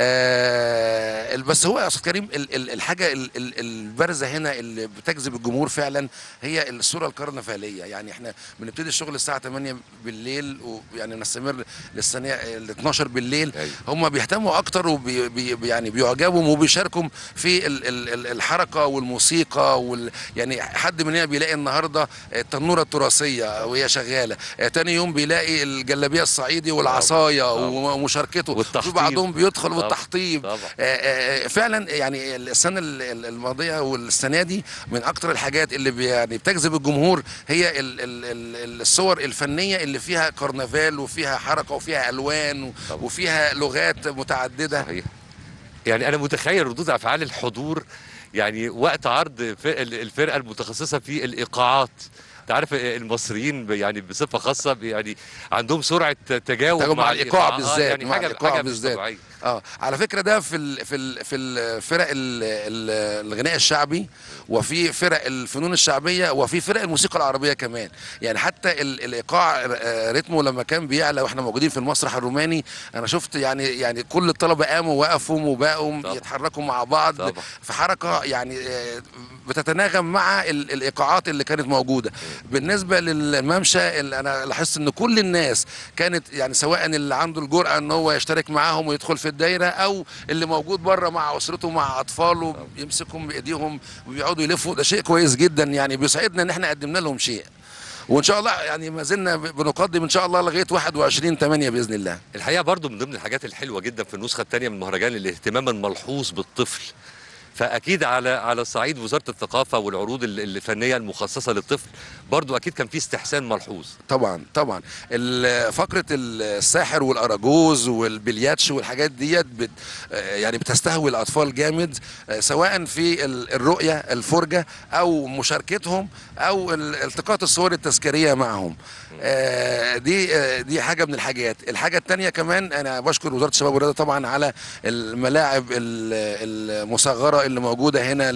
آه، بس هو يا استاذ كريم ال- ال- الحاجه ال- ال- البارزه هنا اللي بتجذب الجمهور فعلا هي الصوره الكرنفاليه يعني احنا بنبتدي الشغل الساعه 8 بالليل ويعني نستمر للسنه ال 12 بالليل أيوة. هم بيهتموا اكتر وبي بي يعني بيعجبوا وبيشاركوا في ال ال ال الحركه والموسيقى وال يعني حد مننا بيلاقي النهارده التنوره التراثيه وهي شغاله آه، تاني يوم بيلاقي الجلابيه الصعيدي والعصايه طبعا. ومشاركته والتحطيب. في بعضهم بيدخل طبعا. والتحطيب طبعا آه، آه، فعلا يعني السنه ال- ال- الماضيه والسنه دي من اكتر الحاجات اللي بي- يعني بتجذب الجمهور هي ال- ال- ال- الصور الفنيه اللي فيها كرنفال وفيها حركه وفيها الوان و- طبعا. وفيها لغات متعدده صحيح يعني انا متخيل ردود افعال الحضور يعني وقت عرض ف- الفرقه المتخصصه في الايقاعات انت عارف المصريين ب- يعني بصفه خاصه ب- يعني عندهم سرعه تجاوب تجاوب مع الإيقاع آه، بالذات، يعني مع حاجه الإيقاع حاجه مش بالذات. طبيعية. اه على فكره ده في ال في ال في الفرق ال- ال- الغناء الشعبي وفي فرق الفنون الشعبيه وفي فرق الموسيقى العربيه كمان يعني حتى ال الايقاع آه، رتمه لما كان بيعلى واحنا موجودين في المسرح الروماني انا شفت يعني يعني كل الطلبه قاموا وقفوا وبقوا طبعا. يتحركوا مع بعض طبعا. في حركه يعني آه، بتتناغم مع ال- الايقاعات اللي كانت موجوده بالنسبه للممشى اللي انا لاحظت ان كل الناس كانت يعني سواء اللي عنده الجرأه ان هو يشترك معاهم ويدخل في الدايره او اللي موجود بره مع اسرته مع اطفاله يمسكهم بايديهم وبيقعدوا يلفوا ده شيء كويس جدا يعني بيسعدنا ان احنا قدمنا لهم شيء وان شاء الله يعني ما زلنا بنقدم ان شاء الله لغايه 21 8 باذن الله الحقيقه برضو من ضمن الحاجات الحلوه جدا في النسخه الثانيه من المهرجان الاهتمام الملحوظ بالطفل فاكيد على على صعيد وزاره الثقافه والعروض ال- الفنيه المخصصه للطفل برضو اكيد كان في استحسان ملحوظ طبعا طبعا ال- فقره الساحر والاراجوز والبلياتش والحاجات ديت بت آه، يعني بتستهوي الاطفال جامد آه، سواء في ال- الرؤيه الفرجه او مشاركتهم او ال- التقاط الصور التذكاريه معهم آه، دي آه، دي حاجه من الحاجات الحاجه الثانيه كمان انا بشكر وزاره الشباب والرياضه طبعا على الملاعب ال- المصغره اللي موجوده هنا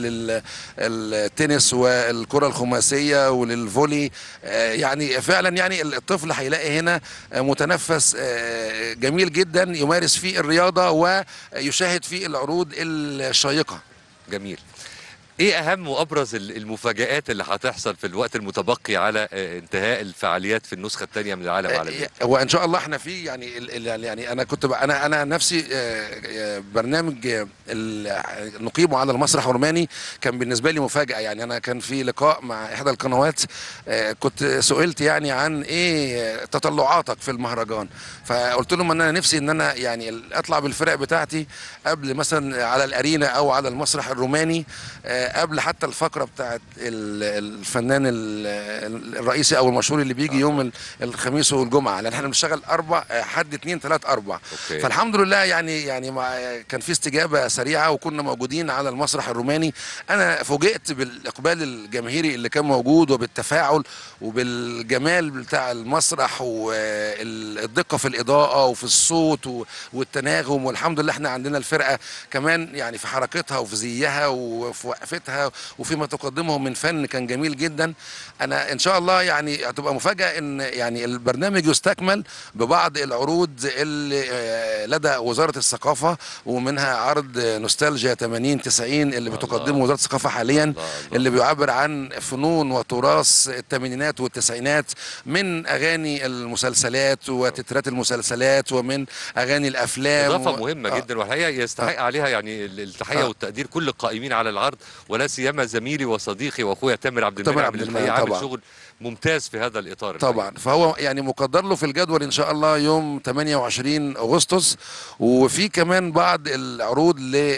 للتنس والكره الخماسيه وللفولي آه، يعني فعلا يعني الطفل هيلاقي هنا آه، متنفس آه، جميل جدا يمارس فيه الرياضه ويشاهد فيه العروض الشيقه جميل ايه اهم وابرز ال- المفاجآت اللي هتحصل في الوقت المتبقي على آه، انتهاء الفعاليات في النسخه الثانيه من العالم العالمي هو ان شاء الله احنا في يعني ال- ال- يعني انا كنت ب- انا انا نفسي آه، آه، برنامج آه، ال- نقيمه على المسرح الروماني كان بالنسبه لي مفاجاه يعني انا كان في لقاء مع احدى القنوات آه، كنت سئلت يعني عن ايه تطلعاتك في المهرجان فقلت لهم ان انا نفسي ان انا يعني اطلع بالفرق بتاعتي قبل مثلا على الارينا او على المسرح الروماني آه، قبل حتى الفقره بتاعت ال- الفنان ال- الرئيسي او المشهور اللي بيجي يوم ال- الخميس والجمعه لان احنا بنشتغل اربع آه، حد اثنين ثلاث اربع أوكي. فالحمد لله يعني يعني مع كان في استجابه سريعه وكنا موجودين على المسرح الروماني انا فوجئت بالاقبال الجماهيري اللي كان موجود وبالتفاعل وبالجمال بتاع المسرح والدقه في الاضاءه وفي الصوت و- والتناغم والحمد لله احنا عندنا الفرقه كمان يعني في حركتها وفي زيها وفي وقفتها وفيما تقدمه من فن كان جميل جدا انا ان شاء الله يعني هتبقى مفاجاه ان يعني البرنامج يستكمل ببعض العروض اللي آه، لدى وزاره الثقافه ومنها عرض نوستالجيا 80 90 اللي بتقدمه وزاره الثقافه حاليا الله، الله. اللي بيعبر عن فنون وتراث الثمانينات والتسعينات من اغاني المسلسلات وتترات المسلسلات ومن اغاني الافلام اضافه و- مهمه آه. جدا والحقيقه يستحق عليها يعني ال- التحيه آه. والتقدير كل القائمين على العرض ولا سيما زميلي وصديقي واخويا تامر عبد تامر المنعم عبد اللي المنعم الحقيقه عامل طبعاً. شغل ممتاز في هذا الاطار طبعا فهو يعني مقدر له في الجدول ان شاء الله يوم 28 اغسطس وفي كمان بعض العروض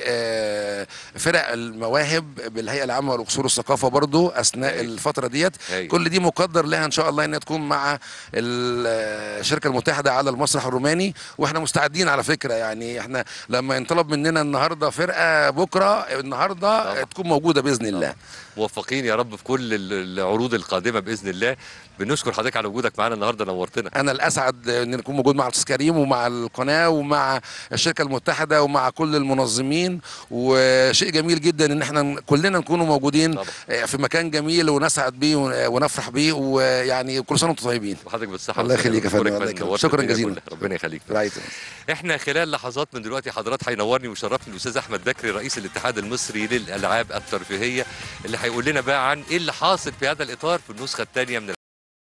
لفرق المواهب بالهيئه العامه لقصور الثقافه برضو اثناء هايل. الفتره ديت هايل. كل دي مقدر لها ان شاء الله انها تكون مع ال- الشركه المتحده على المسرح الروماني واحنا مستعدين على فكره يعني احنا لما ينطلب مننا النهارده فرقه بكره النهارده طبعا. تكون موجوده باذن الله موفقين يا رب في كل ال- العروض القادمه باذن الله بنشكر حضرتك على وجودك معانا النهارده نورتنا انا الاسعد ان نكون موجود مع الاستاذ كريم ومع القناه ومع الشركه المتحده ومع كل المنظمين وشيء جميل جدا ان احنا كلنا نكون موجودين طبعا. في مكان جميل ونسعد بيه ونفرح بيه ويعني كل سنه وانتم طيبين وحضرتك بالصحه الله والسلامة. يخليك يا فندم، بشكرك الله فندم. يكرمك. نورت شكراً الدنيا جزيلاً. كلها. ربنا يخليك رعاية احنا خلال لحظات من دلوقتي حضرات هينورني ويشرفني الاستاذ احمد بكري رئيس الاتحاد المصري للالعاب الترفيهيه اللي هيقول لنا بقى عن ايه اللي حاصل في هذا الاطار في النسخه الثانيه من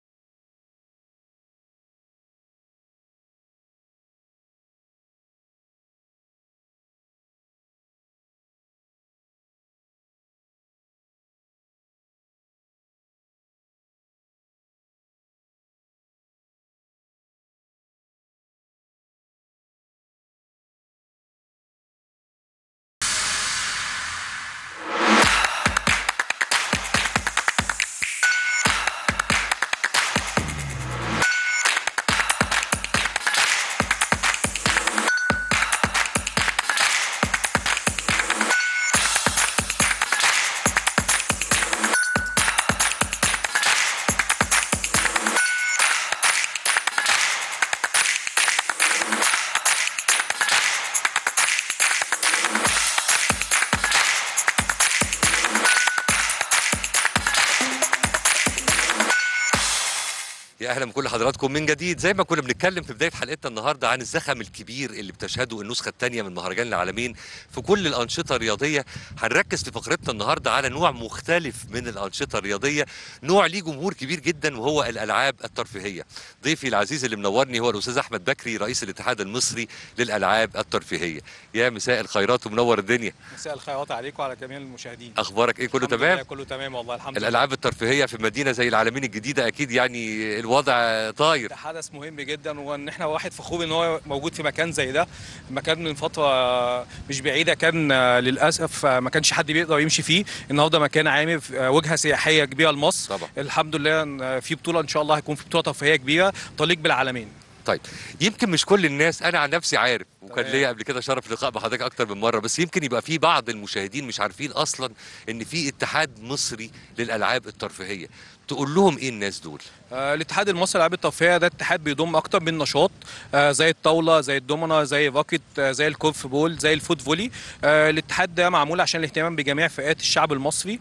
يا اهلا بكل حضراتكم من جديد زي ما كنا بنتكلم في بدايه حلقتنا النهارده عن الزخم الكبير اللي بتشهده النسخه الثانيه من مهرجان العالمين في كل الانشطه الرياضيه هنركز في فقرتنا النهارده على نوع مختلف من الانشطه الرياضيه نوع ليه جمهور كبير جدا وهو الالعاب الترفيهيه ضيفي العزيز اللي منورني هو الاستاذ احمد بكري رئيس الاتحاد المصري للالعاب الترفيهيه يا مساء الخيرات ومنور الدنيا مساء الخيرات عليكم وعلى جميع المشاهدين اخبارك ايه كله الحمد تمام لله كله تمام والله الحمد لله الالعاب الترفيهيه في مدينه زي العالمين الجديده اكيد يعني الوضع طاير ده حدث مهم جدا وان احنا واحد فخور ان هو موجود في مكان زي ده مكان من فتره مش بعيده كان آه، للاسف آه، ما كانش حد بيقدر يمشي فيه النهارده مكان عامر آه، وجهه سياحيه كبيره لمصر طبعا الحمد لله إن، آه، في بطوله ان شاء الله هيكون في بطوله ترفيهيه كبيره تليق بالعالمين طيب يمكن مش كل الناس انا عن نفسي عارف وكان تمام. ليا قبل كده شرف لقاء بحضرتك اكتر من مره بس يمكن يبقى في بعض المشاهدين مش عارفين اصلا ان في اتحاد مصري للالعاب الترفيهيه تقول لهم ايه الناس دول آه، الاتحاد المصري للالعاب الترفيهيه ده اتحاد بيضم اكتر من نشاط آه، زي الطاوله زي الدومنه زي الراكت آه، زي الكورف بول زي الفوت فولي آه، الاتحاد ده معمول عشان الاهتمام بجميع فئات الشعب المصري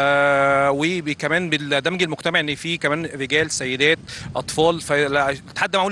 آه، وكمان بالدمج المجتمعي ان فيه كمان رجال سيدات اطفال فالاتحاد ده معمول لكل المصريين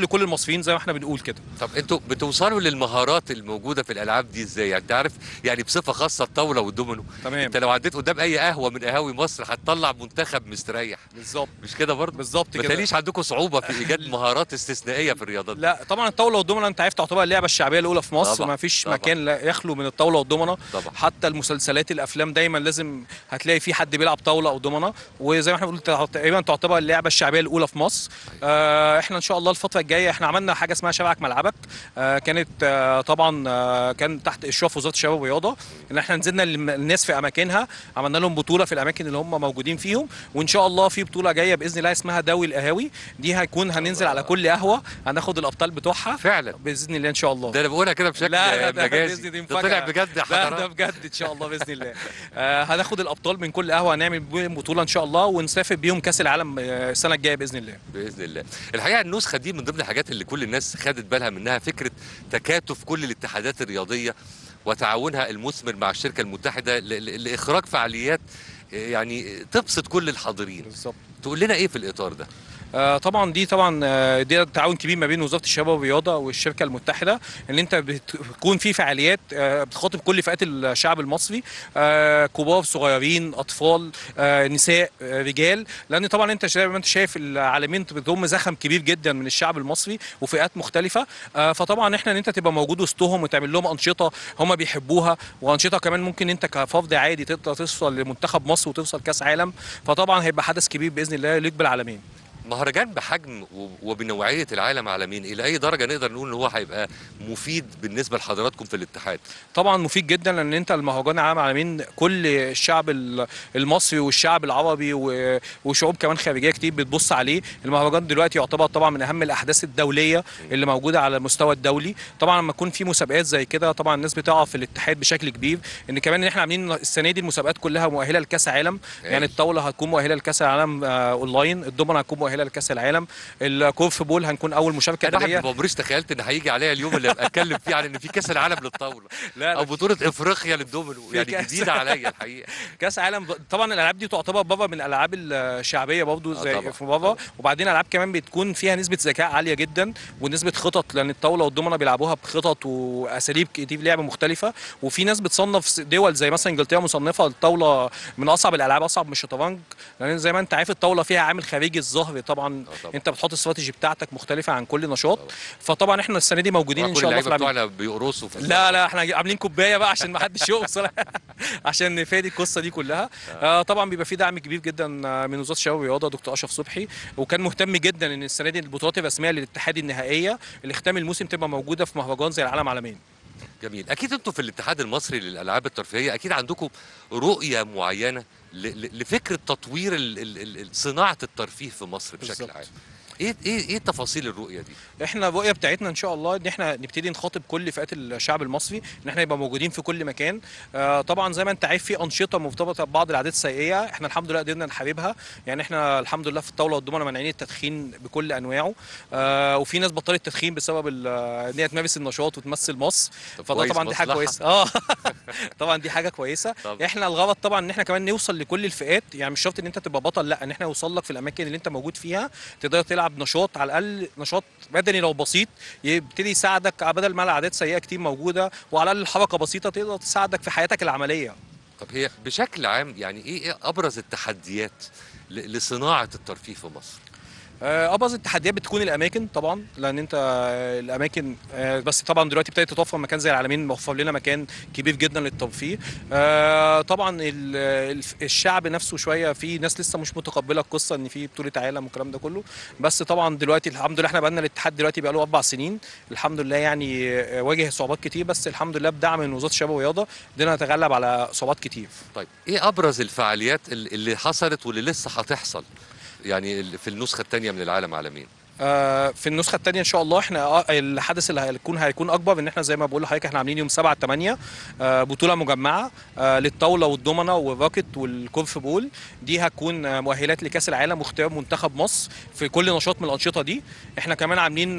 المصريين زي ما احنا بنقول كده طب انتوا بتوصلوا للمهارات الموجوده في الالعاب دي ازاي يعني انت عارف يعني بصفه خاصه الطاوله والدومينو تمام انت لو عديت قدام اي قهوه من قهاوي مصر هتطلع منتخب مستريح بالظبط مش كده برضه بالظبط ما كده تلاقيش عندكم صعوبه في ايجاد مهارات استثنائيه في الرياضات دي لا طبعا الطاوله والدومنه انت عارف تعتبر اللعبه الشعبيه الاولى في مصر طبعاً، ما فيش طبعاً. مكان لا يخلو من الطاوله والدومنه طبعا حتى المسلسلات الافلام دايما لازم هتلاقي في حد بيلعب طاوله او دومنه وزي ما احنا بنقول تع- تقريبا تعتبر اللعبه الشعبيه الاولى في مصر آه احنا ان شاء الله الفتره الجايه احنا عملنا حاجه اسمها شبعك ملعبك آه كانت آه طبعا آه كان تحت اشراف وزاره الشباب والرياضه ان احنا نزلنا للم- الناس في اماكنها عملنا لهم بطوله في الاماكن اللي هم موجودين فيهم وان شاء الله في بطوله جايه باذن الله اسمها داوي القهاوي دي هيكون هننزل على كل قهوه هناخد الابطال بتوعها فعلا باذن الله ان شاء الله ده انا بقولها كده بشكل لا لا ده مجازي بإذن دي ده طلع مفاجأة. بجد يا لا ده حضرات بجد ان شاء الله باذن الله آه هناخد الابطال من كل قهوه هنعمل بيهم بطوله ان شاء الله ونسافر بيهم كاس العالم آه، السنه الجايه باذن الله باذن الله الحقيقه النسخه دي من ضمن الحاجات اللي كل الناس خدت بالها منها فكره تكاتف كل الاتحادات الرياضيه وتعاونها المثمر مع الشركه المتحده ل- ل- لاخراج فعاليات آه، يعني تبسط كل الحاضرين بالظبط تقول لنا ايه في الاطار ده آه طبعا دي طبعا آه، دي تعاون كبير ما بين وزاره الشباب والرياضه والشركه المتحده ان انت بتكون في فعاليات آه، بتخاطب كل فئات الشعب المصري آه، كبار صغيرين اطفال آه، نساء آه، رجال لان طبعا انت زي ما انت شايف العالمين بتضم زخم كبير جدا من الشعب المصري وفئات مختلفه آه، فطبعا احنا ان انت تبقى موجود وسطهم وتعمل لهم انشطه هم بيحبوها وانشطه كمان ممكن انت كفرد عادي تقدر توصل لمنتخب مصر وتوصل كاس عالم فطبعا هيبقى حدث كبير باذن الله يليق بالعالمين مهرجان بحجم و- وبنوعيه العالم عالمين الى اي درجه نقدر نقول ان هو هيبقى مفيد بالنسبه لحضراتكم في الاتحاد طبعا مفيد جدا لان انت المهرجان العالم العالمين كل الشعب ال- المصري والشعب العربي و- وشعوب كمان خارجيه كتير بتبص عليه المهرجان دلوقتي يعتبر طبعا من اهم الاحداث الدوليه اللي موجوده على المستوى الدولي طبعا لما يكون في مسابقات زي كده طبعا الناس بتعرف الاتحاد بشكل كبير ان كمان احنا عاملين السنه دي المسابقات كلها مؤهله لكاس عالم يعني الطاوله هتكون مؤهله لكاس العالم آه اونلاين الدومنه هتكون مؤهله لكاس العالم الكورف بول هنكون اول مشاركه انا واحد ليا ما عمريش تخيلت ان هيجي عليا اليوم اللي ابقى اتكلم فيه عن ان في كاس العالم للطاوله لا او بطوله افريقيا للدومينو في يعني كأس- جديده عليا الحقيقه كاس عالم ب- طبعا الالعاب دي تعتبر بره من الالعاب الشعبيه برضه آه زي طبعاً، في بره طبعاً. وبعدين العاب كمان بتكون فيها نسبه ذكاء عاليه جدا ونسبه خطط لان الطاوله والدومنه بيلعبوها بخطط واساليب كتير لعب مختلفه وفي ناس بتصنف دول زي مثلا انجلترا مصنفه الطاوله من اصعب الالعاب اصعب من الشطرنج لان زي ما انت عارف الطاوله فيها عامل خارجي الظهر طبعا آه طبعاً. انت بتحط الاستراتيجي بتاعتك مختلفه عن كل نشاط فطبعا احنا السنه دي موجودين ان كل شاء الله في اللعيبه العاب بتوعنا بيقرصوا في لا لا احنا عاملين كوبايه بقى عشان ما حدش يوصل عشان نفادي القصه دي كلها آه طبعا بيبقى في دعم كبير جدا آه، من وزاره الشباب والرياضه دكتور اشرف صبحي وكان مهتم جدا ان السنه دي البطولات الرسميه للاتحاد النهائيه اللي ختام الموسم تبقى موجوده في مهرجان زي العالم عالمين جميل اكيد انتوا في الاتحاد المصري للالعاب الترفيهيه اكيد عندكم رؤيه معينه ل- ل- لفكره تطوير ال- ال- ال- صناعه الترفيه في مصر بشكل بالظبط. عام ايه ايه ايه تفاصيل الرؤيه دي احنا الرؤيه بتاعتنا ان شاء الله ان احنا نبتدي نخاطب كل فئات الشعب المصري ان احنا نبقى موجودين في كل مكان آه طبعا زي ما انت عارف في انشطه مرتبطه ببعض العادات السيئه احنا الحمد لله قدرنا نحاربها يعني احنا الحمد لله في الطاوله والدومنه مانعين التدخين بكل انواعه آه وفي ناس بطلت التدخين بسبب ال- ان هي تمارس النشاط وتمثل مصر طب فده كويس، طبعا دي حاجه مصلحة. كويسه اه طبعا دي حاجه كويسه طب. احنا الغرض طبعا ان احنا كمان نوصل لكل الفئات يعني مش شرط ان انت تبقى بطل لا ان احنا نوصل لك في الاماكن اللي انت موجود فيها تقدر تلعب نشاط على الاقل نشاط بدني لو بسيط يبتدي يساعدك بدل ما العادات سيئه كتير موجوده وعلى الاقل حركه بسيطه تقدر تساعدك في حياتك العمليه طب هي بشكل عام يعني ايه ايه ابرز التحديات ل- لصناعه الترفيه في مصر آه، ابرز التحديات بتكون الاماكن طبعا لان انت آه، الاماكن آه، بس طبعا دلوقتي ابتدت تتوفر مكان زي العالمين موفر لنا مكان كبير جدا للترفيه آه، طبعا ال- الف- الشعب نفسه شويه في ناس لسه مش متقبله القصه ان في بطوله عالم والكلام ده كله بس طبعا دلوقتي الحمد لله احنا بقالنا الاتحاد دلوقتي بقى له اربع سنين الحمد لله يعني آه، واجه صعوبات كتير بس الحمد لله بدعم من وزاره الشباب والرياضه قدرنا نتغلب على صعوبات كتير طيب ايه ابرز الفعاليات ال- اللي حصلت واللي لسه هتحصل يعني ال- في النسخه الثانيه من العالم عالمين آه، في النسخه الثانيه ان شاء الله احنا آه، الحدث اللي هيكون هيكون اكبر ان احنا زي ما بقول لحضرتك احنا عاملين يوم 7 8 آه، بطوله مجمعه آه، للطاوله والدومنه والراكت والكورف بول دي هتكون آه، مؤهلات لكاس العالم واختيار منتخب مصر في كل نشاط من الانشطه دي احنا كمان عاملين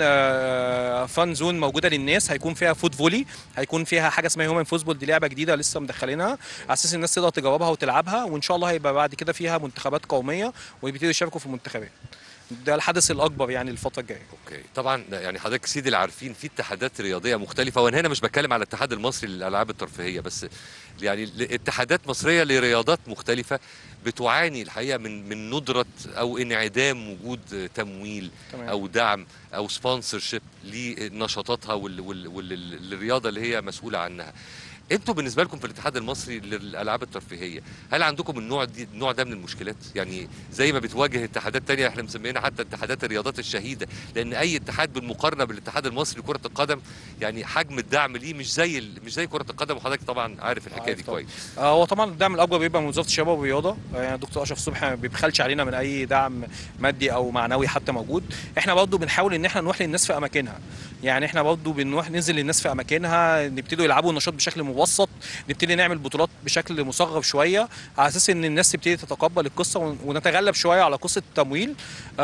آه، فان زون موجوده للناس هيكون فيها فوت فولي هيكون فيها حاجه اسمها هيومن فوتبول دي لعبه جديده لسه مدخلينها على اساس الناس تقدر تجربها وتلعبها وان شاء الله هيبقى بعد كده فيها منتخبات قوميه ويبتدوا يشاركوا في المنتخبات ده الحدث الاكبر يعني الفتره الجايه اوكي طبعا يعني حضرتك سيدي اللي عارفين في اتحادات رياضيه مختلفه وانا هنا مش بتكلم على الاتحاد المصري للالعاب الترفيهيه بس يعني اتحادات مصريه لرياضات مختلفه بتعاني الحقيقه من من ندره او انعدام وجود تمويل تمام. او دعم او سبونسر شيب لنشاطاتها وال- وال- وال- والرياضه اللي هي مسؤوله عنها انتوا بالنسبه لكم في الاتحاد المصري للالعاب الترفيهيه هل عندكم النوع دي النوع ده من المشكلات يعني زي ما بتواجه اتحادات تانية احنا مسمينها حتى اتحادات الرياضات الشهيده لان اي اتحاد بالمقارنه بالاتحاد المصري لكره القدم يعني حجم الدعم ليه مش زي ال- مش زي كره القدم وحضرتك طبعا عارف الحكايه عارف دي طبعاً. كويس آه، هو طبعا الدعم الاكبر بيبقى من وزاره الشباب والرياضه آه، يعني دكتور اشرف صبحي ما بيبخلش علينا من اي دعم مادي او معنوي حتى موجود احنا برضه بنحاول ان احنا نروح للناس في اماكنها يعني احنا برضه بنروح ننزل للناس في اماكنها نبتدوا يلعبوا النشاط بشكل مبسط نبتدي نعمل بطولات بشكل مصغر شويه على اساس ان الناس تبتدي تتقبل القصه ون- ونتغلب شويه على قصه التمويل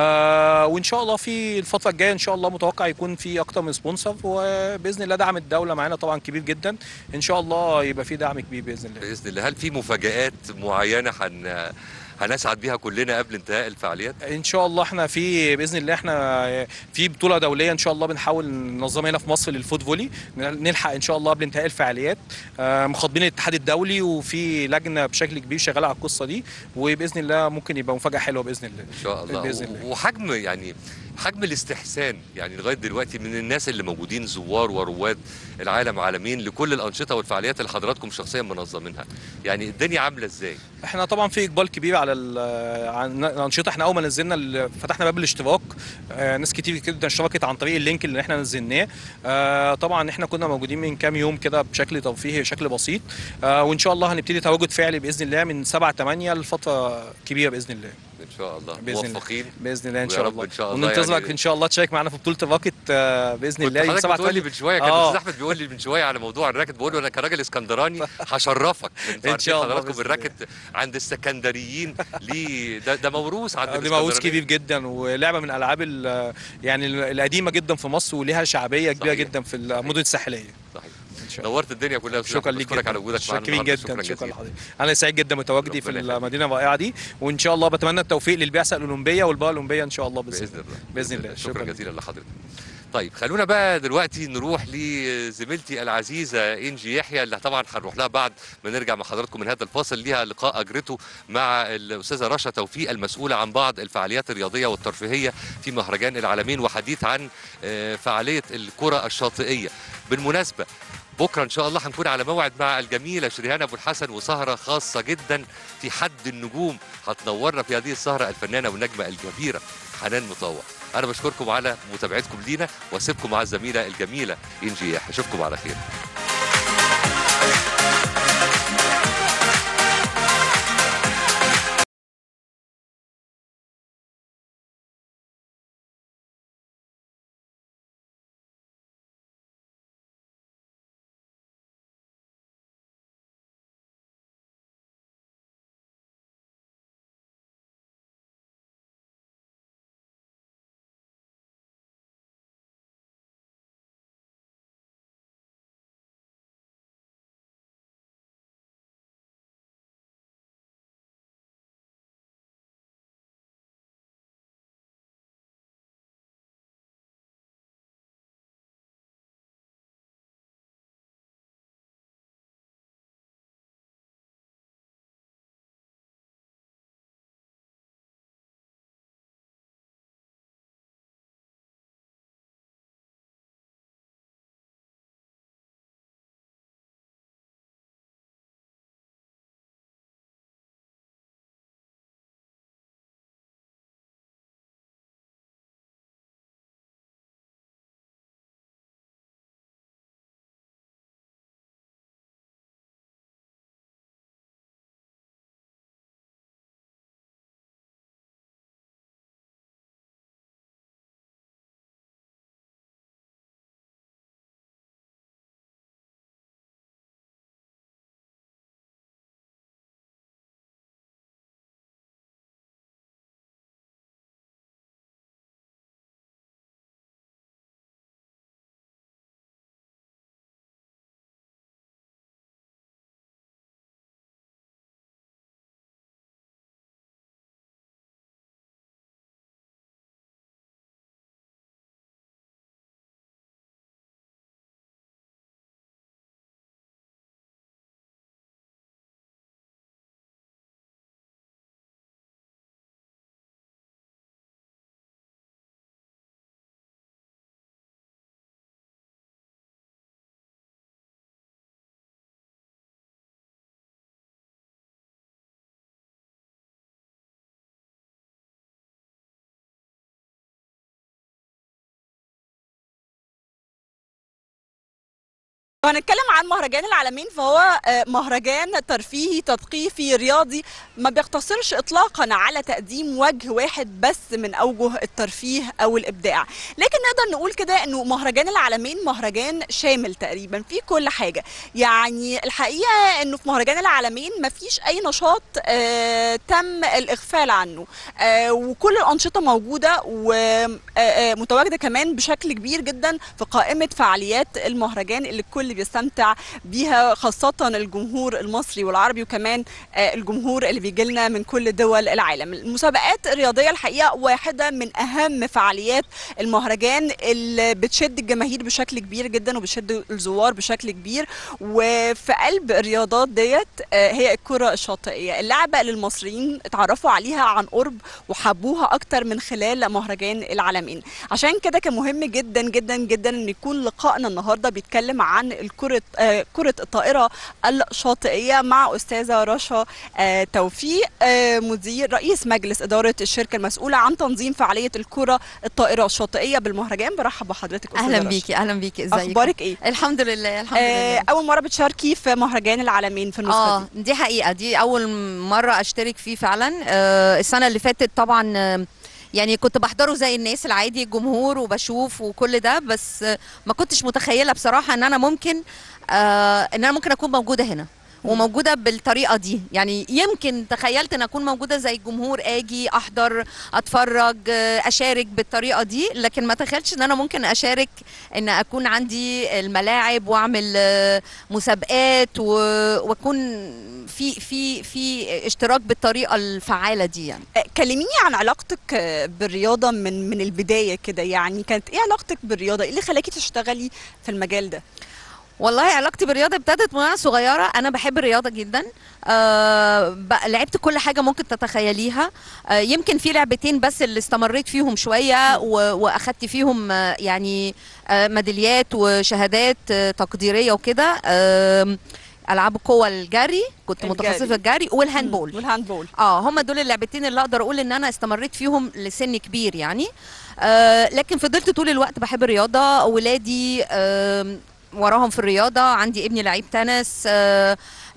آه وان شاء الله في الفتره الجايه ان شاء الله متوقع يكون في اكتر من سبونسر وباذن الله دعم الدوله معانا طبعا كبير جدا ان شاء الله يبقى في دعم كبير باذن الله باذن الله هل في مفاجات معينه هن هنسعد بيها كلنا قبل انتهاء الفعاليات ان شاء الله احنا في باذن الله احنا في بطوله دوليه ان شاء الله بنحاول ننظمها هنا في مصر للفوت فولي نلحق ان شاء الله قبل انتهاء الفعاليات آه، مخاطبين الاتحاد الدولي وفي لجنه بشكل كبير شغاله على القصه دي وباذن الله ممكن يبقى مفاجاه حلوه باذن الله ان شاء الله بإذن و- الله. وحجم يعني حجم الاستحسان يعني لغايه دلوقتي من الناس اللي موجودين زوار ورواد العالم عالمين لكل الانشطه والفعاليات اللي حضراتكم شخصيا منظمينها يعني الدنيا عامله ازاي احنا طبعا في اقبال كبير على ال- عن الانشطه احنا اول ما نزلنا ال- فتحنا باب الاشتراك آه، ناس كتير جدا اشتركت عن طريق اللينك اللي احنا نزلناه آه، طبعا احنا كنا موجودين من كام يوم كده بشكل ترفيهي بشكل بسيط آه، وان شاء الله هنبتدي تواجد فعلي باذن الله من 7 8 لفتره كبيره باذن الله ان شاء الله بإذن الله. موفقين باذن الله ان ويا شاء رب الله إن شاء الله وننتظرك يعني- ان شاء الله تشارك معنا في بطوله الراكت آه، باذن كنت الله يوم حضرتك 7 بتقول لي 8 من شويه كان آه. الاستاذ احمد بيقول لي من شويه على موضوع الراكت بقول له انا كراجل اسكندراني هشرفك انتوا إن عارفين شاء الله حضراتكم بإذن الراكت عند السكندريين ليه ده, ده موروث عند دي موروث الإسكندرانية. كبير جدا ولعبه من الالعاب ال- يعني القديمه جدا في مصر وليها شعبيه كبيره صحيح. جدا في المدن الساحليه صحيح ان شاء الله نورت الدنيا كلها يا أستاذ شكرا أحمد. ليك بشكرك جدا على وجودك معانا شاكرين النهاردة. جدا شكرا جزيلا. لحضرتك انا سعيد جدا بتواجدي في ربنا يخليك. المدينه الرائعه دي وان شاء الله بتمنى التوفيق للبعثه الاولمبيه والباقه الاولمبيه ان شاء الله باذن باذن الله باذن الله شكرا شكرا جزيلا لحضرتك طيب خلونا بقى دلوقتي نروح لزميلتي العزيزه انجي يحيى اللي طبعا هنروح لها بعد ما نرجع مع حضراتكم من هذا الفاصل ليها لقاء اجرته مع الاستاذه رشا توفيق المسؤوله عن بعض الفعاليات الرياضيه والترفيهيه في مهرجان العالمين وحديث عن آه، فعاليه الكره الشاطئيه بالمناسبه بكره ان شاء الله هنكون على موعد مع الجميله شريهان ابو الحسن وسهره خاصه جدا في حد النجوم هتنورنا في هذه السهره الفنانه والنجمه الكبيره حنان مطوع انا بشكركم على متابعتكم لينا واسيبكم مع الزميله الجميله انجي يحيى اشوفكم على خير لو هنتكلم عن مهرجان العالمين فهو آه، مهرجان ترفيهي تثقيفي رياضي ما بيقتصرش اطلاقا على تقديم وجه واحد بس من اوجه الترفيه او الابداع لكن نقدر نقول كده انه مهرجان العالمين مهرجان شامل تقريبا في كل حاجه يعني الحقيقه انه في مهرجان العالمين ما فيش اي نشاط آه تم الاغفال عنه آه وكل الانشطه موجوده ومتواجده كمان بشكل كبير جدا في قائمه فعاليات المهرجان اللي الكل بيستمتع بيها خاصه الجمهور المصري والعربي وكمان آه الجمهور اللي بيجي لنا من كل دول العالم المسابقات الرياضيه الحقيقه واحده من اهم فعاليات المهرجان اللي بتشد الجماهير بشكل كبير جدا وبتشد الزوار بشكل كبير وفي قلب الرياضات ديت آه، هي الكره الشاطئيه اللعبه اللي المصريين اتعرفوا عليها عن قرب وحبوها اكتر من خلال مهرجان العالمين عشان كده كان مهم جدا جدا جدا ان يكون لقائنا النهارده بيتكلم عن الكره آه، كره الطائره الشاطئيه مع استاذه رشا آه، توفيق آه، مدير رئيس مجلس اداره الشركه المسؤوله عن تنظيم فعاليه الكره الطائره الشاطئيه بالمهرجان برحب بحضرتك استاذه اهلا رشا. بيكي اهلا بيكي ازيك اخبارك ايه الحمد لله الحمد آه، لله اول مره بتشاركي في مهرجان العالمين في النسخه اه دي دي حقيقه دي اول مره اشترك فيه فعلا آه السنه اللي فاتت طبعا آه يعني كنت بحضره زي الناس العادي الجمهور وبشوف وكل ده بس آه ما كنتش متخيله بصراحه ان انا ممكن آه ان انا ممكن اكون موجوده هنا وموجوده بالطريقه دي يعني يمكن تخيلت ان اكون موجوده زي الجمهور اجي احضر اتفرج آه، اشارك بالطريقه دي لكن ما تخيلتش ان انا ممكن اشارك ان اكون عندي الملاعب واعمل آه، مسابقات و- واكون في في في اشتراك بالطريقه الفعاله دي يعني آه، كلميني عن علاقتك آه، بالرياضه من من البدايه كده يعني كانت ايه علاقتك بالرياضه ايه اللي خلاكي تشتغلي في المجال ده والله علاقتي بالرياضه ابتدت من وانا صغيره انا بحب الرياضه جدا آه بقى- لعبت كل حاجه ممكن تتخيليها آه يمكن في لعبتين بس اللي استمريت فيهم شويه و- واخدت فيهم آه يعني آه ميداليات وشهادات آه تقديريه وكده آه العاب القوه الجري كنت الجري. متخصصه في الجري والهاندبول والهاندبول اه هم دول اللعبتين اللي اقدر اقول ان انا استمريت فيهم لسن كبير يعني آه لكن فضلت طول الوقت بحب الرياضه ولادي آه وراهم في الرياضه عندي ابني لعيب تنس آه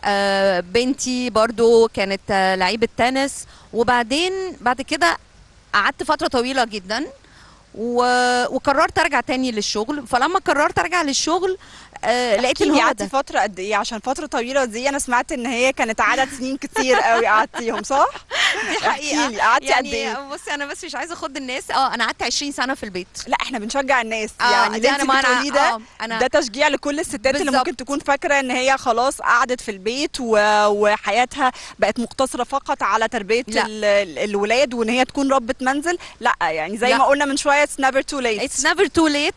آه بنتي برضو كانت آه لعيبه تنس وبعدين بعد كده قعدت فتره طويله جدا و... وقررت ارجع تاني للشغل فلما قررت ارجع للشغل آه لقيت ان احكيلي هو قعدتي ده فتره قد ايه عشان فتره طويله دي انا سمعت ان هي كانت عدد سنين كتير قوي قعدتيهم صح دي احكيلي قعدتي قد يعني ايه بصي انا بس مش عايزه اخد الناس اه انا قعدت 20 سنه في البيت لا احنا بنشجع الناس آه، يعني دي اللي انت ما أنا- بتقوليه ده آه، أنا- ده تشجيع لكل الستات اللي بالظبط. ممكن تكون فاكره ان هي خلاص قعدت في البيت و... وحياتها بقت مقتصره فقط على تربيه لا. ال... ال- الولاد وان هي تكون ربة منزل لا يعني زي لا. ما قلنا من شويه اتس نيفر تو ليت اتس نيفر تو ليت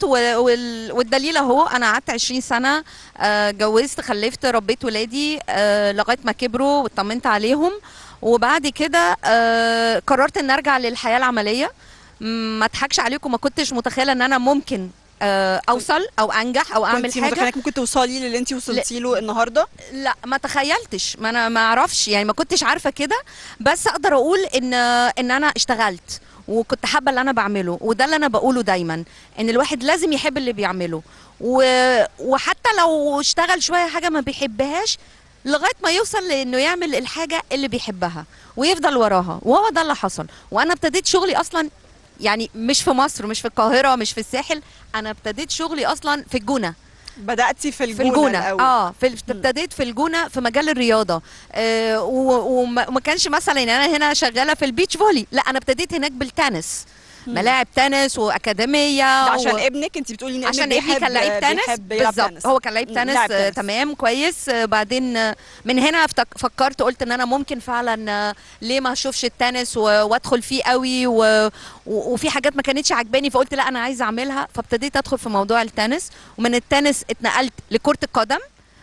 والدليل اهو انا قعدت 20 سنه آه، اتجوزت خلفت ربيت ولادي آه، لغايه ما كبروا واطمنت عليهم وبعد كده آه، قررت ان ارجع للحياه العمليه م- ما اضحكش عليكم ما كنتش متخيله ان انا ممكن آه، اوصل او انجح او اعمل كنتي حاجه متخيله إنك ممكن توصلي للي انت وصلتي له النهارده لا ما تخيلتش ما انا ما اعرفش يعني ما كنتش عارفه كده بس اقدر اقول ان ان انا اشتغلت وكنت حابه اللي انا بعمله وده اللي انا بقوله دايما ان الواحد لازم يحب اللي بيعمله و... وحتى لو اشتغل شويه حاجه ما بيحبهاش لغايه ما يوصل لانه يعمل الحاجه اللي بيحبها ويفضل وراها وهو ده اللي حصل وانا ابتديت شغلي اصلا يعني مش في مصر مش في القاهره مش في الساحل انا ابتديت شغلي اصلا في الجونه بداتي في الجونه, في الجونه الأول. اه في ابتديت في الجونه في مجال الرياضه آه و- وما وما كانش مثلا ان انا هنا شغاله في البيتش فولي لا انا ابتديت هناك بالتنس ملاعب تنس واكاديميه ده عشان و... ابنك انت بتقولي ان ابنك عشان ابني بيحب كان لعيب تنس بيحب يلعب بالظبط تنس. هو كان لعيب مم، تنس, لاعب آه، تنس. تمام كويس آه، بعدين آه، من هنا افتك- فكرت قلت ان انا ممكن فعلا آه، ليه ما اشوفش التنس و- وادخل فيه قوي و... و- وفي حاجات ما كانتش عجباني فقلت لا انا عايزه اعملها فابتديت ادخل في موضوع التنس ومن التنس اتنقلت لكره القدم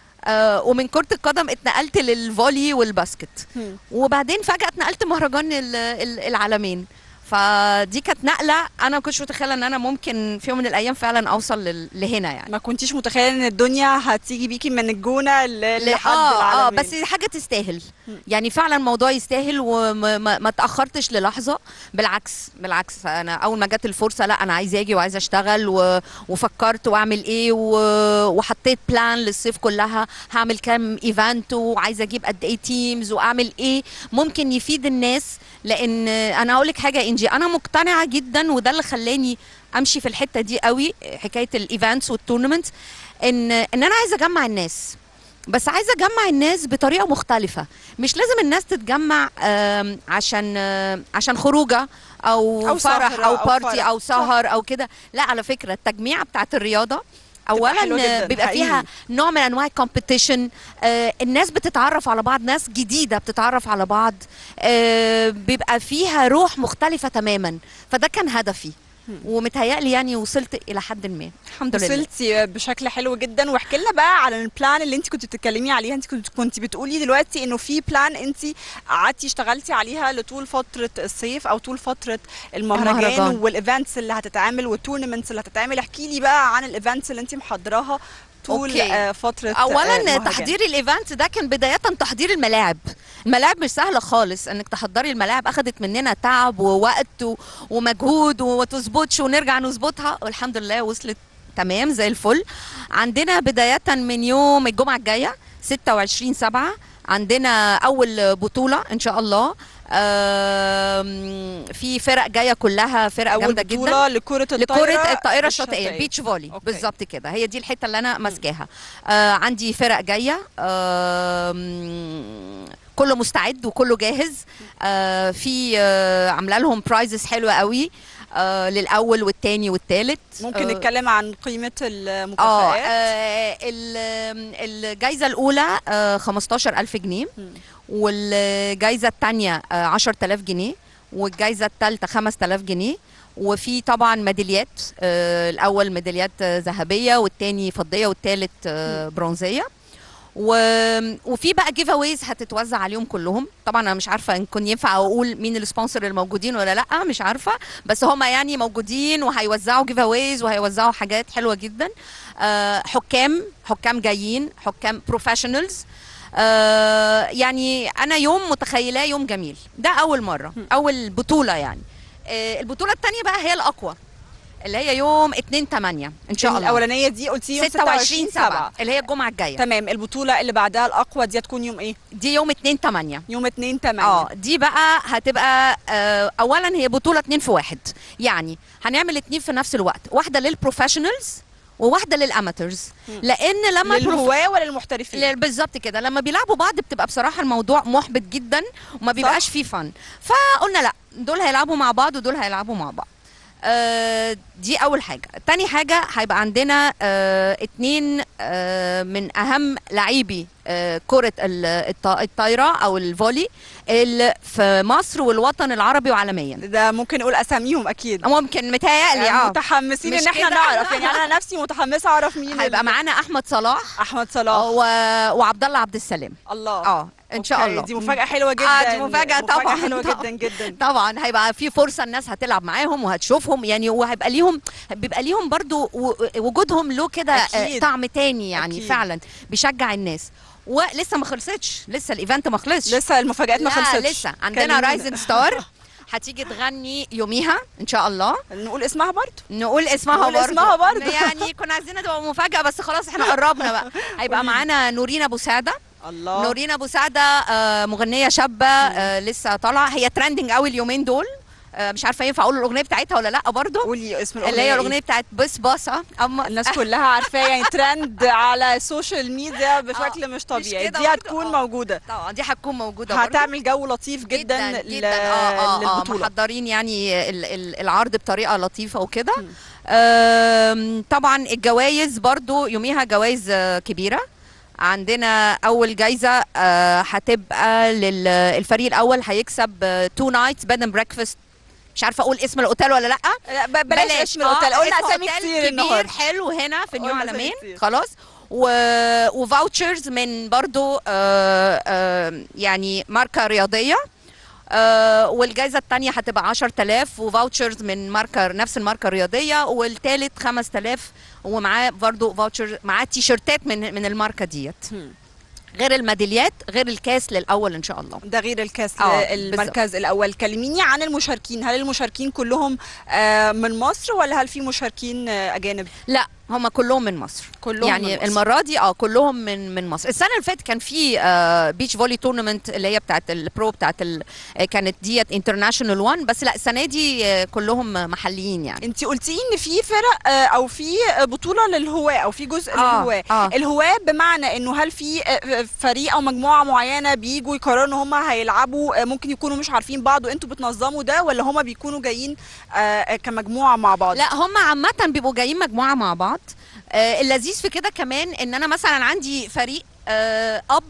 آه ومن كرة القدم اتنقلت للفولي والباسكت مم. وبعدين فجأة اتنقلت مهرجان ال- ال- العالمين فدي كانت نقله انا ما كنتش متخيله ان انا ممكن في يوم من الايام فعلا اوصل لل- لهنا يعني ما كنتيش متخيله ان الدنيا هتيجي بيكي من الجونه ل- ل- لحد اه اه العالمين بس دي حاجه تستاهل يعني فعلا الموضوع يستاهل وما ما ما تاخرتش للحظه بالعكس بالعكس انا اول ما جت الفرصه لا انا عايزه اجي وعايزه اشتغل و... وفكرت واعمل ايه و... وحطيت بلان للصيف كلها هعمل كام ايفنت وعايزه اجيب قد ايه تيمز واعمل ايه ممكن يفيد الناس لان انا اقول لك حاجه انجي انا مقتنعه جدا وده اللي خلاني امشي في الحته دي قوي حكايه الايفنتس والتورنمنت ان ان انا عايزه اجمع الناس بس عايزه اجمع الناس بطريقه مختلفه مش لازم الناس تتجمع آم، عشان آم، عشان خروجه او, أو فرح سهرة او أو بارتي فرح. او سهر او كده لا على فكره التجميع بتاعت الرياضه حلوة اولا جداً، بيبقى حقيقي. فيها نوع من انواع الكومبيتيشن آه الناس بتتعرف على بعض ناس جديده بتتعرف على بعض آه بيبقى فيها روح مختلفه تماما فده كان هدفي ومتهيألي يعني وصلت الى حد ما الحمد لله وصلتي بشكل حلو جدا واحكي لنا بقى على البلان اللي انت كنت بتتكلمي عليها انت كنت كنت بتقولي دلوقتي انه في بلان انت قعدتي اشتغلتي عليها لطول فتره الصيف او طول فتره المهرجان, المهرجان. والايفنتس اللي هتتعمل والتورنمنتس اللي هتتعمل احكي لي بقى عن الايفنتس اللي انت محضراها طول أوكي. آه فتره آه، اولا المهرجان. تحضير الايفنت ده كان بدايه تحضير الملاعب الملاعب مش سهله خالص انك تحضري الملاعب اخذت مننا تعب ووقت و- ومجهود وما تظبطش ونرجع نظبطها والحمد لله وصلت تمام زي الفل عندنا بدايه من يوم الجمعه الجايه 26 7 عندنا اول بطوله ان شاء الله آم، في فرق جايه كلها فرق اول جامده جدا بطوله لكره الطايره لكرة الطائرة الشاطئية البيتش فولي أوكي. بالظبط كده هي دي الحتة اللي أنا ماسكاها آه عندي فرق جاية آم، كله مستعد وكله جاهز آه في آه عاملة لهم برايزز حلوة قوي آه للأول والتاني والتالت ممكن آه نتكلم عن قيمه اه المكافآت آه، ال- الجايزة الأولى آه 15000 جنيه مم. والجايزة الثانية 10000 جنيه والجايزة الثالثة 5000 جنيه وفي طبعا ميداليات آه، الأول ميداليات آه، ذهبية والتاني فضية والتالت آه، برونزية و... وفي بقى جيف اويز هتتوزع عليهم كلهم طبعا انا مش عارفه ان كن ينفع اقول مين السبونسر الموجودين ولا لا مش عارفه بس هم يعني موجودين وهيوزعوا جيف اويز وهيوزعوا حاجات حلوه جدا آه، حكام حكام جايين حكام بروفيشنالز آه يعني انا يوم متخيلاه يوم جميل ده اول مره اول بطوله يعني آه البطوله الثانيه بقى هي الاقوى اللي هي يوم 2 8 ان شاء الله الاولانيه دي قلتي يوم 26 7 7 اللي هي الجمعه الجايه تمام البطوله اللي بعدها الاقوى دي هتكون يوم ايه دي يوم 2 8 يوم 2 8 اه دي بقى هتبقى آه اولا هي بطوله اتنين في واحد يعني هنعمل اتنين في نفس الوقت واحده للبروفيشنالز وواحده للاماتورز لان لما البروف- للهواه ولا للمحترفين ل- بالظبط كده لما بيلعبوا بعض بتبقى بصراحه الموضوع محبط جدا وما بيبقاش فيه فن فقلنا لا دول هيلعبوا مع بعض ودول هيلعبوا مع بعض آه دي اول حاجه تاني حاجه هيبقى عندنا آه اتنين آه من اهم لاعبي آه كره ال- الط- الطايره او الفولي اللي في مصر والوطن العربي وعالميا ده ممكن نقول اساميهم اكيد ممكن متهيألي يعني اه متحمسين مش ان احنا كده؟ نعرف يعني انا نفسي متحمسه اعرف مين هيبقى ال- معانا احمد صلاح احمد صلاح و... وعبد الله عبد السلام الله اه ان شاء أوكي، الله دي مفاجاه حلوه جدا آه، دي مفاجأة طبعاً، حلوه طبعاً. جدا جدا طبعا هيبقى في فرصه الناس هتلعب معاهم وهتشوفهم يعني وهيبقى ليهم بيبقى ليهم برضو و- وجودهم له كده آه، أكيد. طعم تاني يعني أكيد. فعلا بيشجع الناس ولسه ما خلصتش لسه الايفنت ما خلصش لسه المفاجآت ما لا، خلصتش لسه عندنا كلمونا. رايزنج ستار هتيجي تغني يوميها ان شاء الله نقول اسمها برضه نقول اسمها نقول برضه اسمها برضه. يعني كنا عايزينها تبقى مفاجاه بس خلاص احنا قربنا بقى هيبقى قولي. معانا نورين ابو سعده الله نورين ابو سعده آه، مغنيه شابه آه، لسه طالعه هي ترندنج قوي اليومين دول آه، مش عارفه ينفع اقول الاغنيه بتاعتها ولا لا برضو قولي اسم الاغنيه اللي هي إيه؟ الاغنيه بتاعت بس باصه اما الناس كلها عارفاه يعني ترند على السوشيال ميديا بشكل مش طبيعي كده دي برضه؟ هتكون آه. موجوده طبعا دي هتكون موجوده برضو. هتعمل جو لطيف جدا, جدا, ل- جدا اه اه اه للبطوله محضرين يعني ال- ال- العرض بطريقه لطيفه وكده آم، طبعا الجوائز برضو يوميها جوائز آه، كبيره عندنا اول جايزه آه، هتبقى للفريق الاول هيكسب تو نايتس بيد اند بريكفاست مش عارفه اقول اسم الاوتيل ولا لا لا ب- بلاش اسم الاوتيل آه، قلنا اسم اسامي أوتيل كتير كبير النهارده حلو هنا في نيو قلنا أسامي عالمين كتير. خلاص و... وفاوتشرز من برضو آه آه يعني ماركه رياضيه آه والجائزه الثانيه هتبقى 10000 وفاوتشرز من ماركه نفس الماركه الرياضيه والثالث 5000 ومعاه برضه فاوتشر معاه تيشرتات من من الماركه ديت هم. غير الميداليات غير الكاس للاول ان شاء الله ده غير الكاس آه، المركز الاول كلميني عن المشاركين هل المشاركين كلهم آه، من مصر ولا هل في مشاركين آه، اجانب لا هم كلهم من مصر كلهم يعني من مصر. المره دي اه كلهم من من مصر السنه اللي فاتت كان في آه بيتش فولي تورنمنت اللي هي بتاعت البرو بتاعت ال- آه، كانت ديت انترناشونال 1 بس لا السنه دي آه كلهم محليين يعني انت قلتي ان في فرق آه، او في بطوله للهواه او في جزء آه، للهواه آه. الهواه بمعنى انه هل في آه، فريق او مجموعه معينه بيجوا يقرروا ان هم هيلعبوا آه، ممكن يكونوا مش عارفين بعض وانتوا بتنظموا ده ولا هم بيكونوا جايين آه، آه، كمجموعه مع بعض لا هم عامة بيبقوا جايين مجموعة مع بعض آه اللذيذ في كده كمان ان انا مثلا عندي فريق آه اب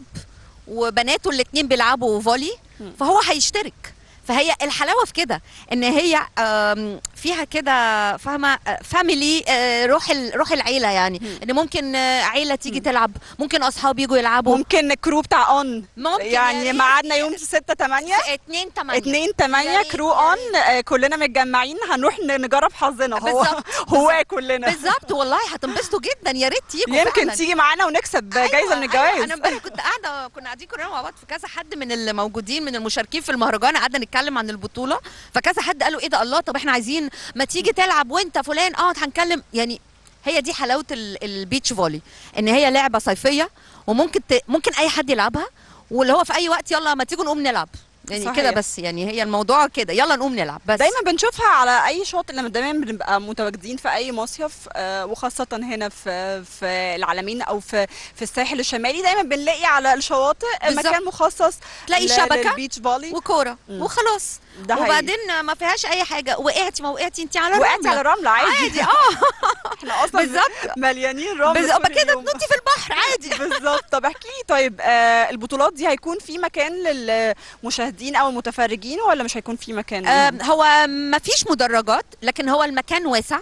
وبناته الاتنين بيلعبوا فولي فهو هيشترك فهي الحلاوه في كده ان هي آم، فيها كده فاهمه فاميلي روح ال- روح العيله يعني ان ممكن آه، عيله تيجي تلعب ممكن اصحاب يجوا يلعبوا ممكن الكرو بتاع اون ممكن يا يعني ريت. ميعادنا يوم 6 8 اتنين تمانية 2 يا 8 ريت، كرو يا اون ريت. آه، كلنا متجمعين هنروح ن- نجرب حظنا هو بالظبط، هو كلنا بالظبط والله هتنبسطوا جدا يا ريت تيجوا يمكن فعلاً. تيجي معانا ونكسب جايزه من الجوائز انا امبارح كنت قاعده كنا قاعدين كلنا مع بعض في كذا حد من الموجودين من المشاركين في المهرجان قعدنا نتكلم عن البطوله فكذا حد قالوا ايه ده الله طب احنا عايزين ما تيجي تلعب وانت فلان اه هنتكلم يعني هي دي حلاوه ال- البيتش فولي ان هي لعبه صيفيه وممكن ت... ممكن اي حد يلعبها واللي هو في اي وقت يلا ما تيجوا نقوم نلعب يعني صحيح. كده بس يعني هي الموضوع كده يلا نقوم نلعب بس دايما بنشوفها على اي شاطئ لما دايما بنبقى متواجدين في اي مصيف آه، وخاصه هنا في في العلمين او في في الساحل الشمالي دايما بنلاقي على الشواطئ بالظبط. مكان مخصص تلاقي ل- شبكة للبيتش فولي وكوره مم. وخلاص ده حقيقي. وبعدين ما فيهاش اي حاجه وقعتي ما وقعتي انت على وقعتي الرملة. على الرمله عادي عادي اه احنا اصلا بالظبط. مليانين رمل بالظبط طول كده اليوم. تنطي في البحر عادي بالظبط طب احكي لي طيب آه البطولات دي هيكون في مكان للمشاهدين او المتفرجين ولا مش هيكون في مكان ليهم؟ آم، هو ما فيش مدرجات لكن هو المكان واسع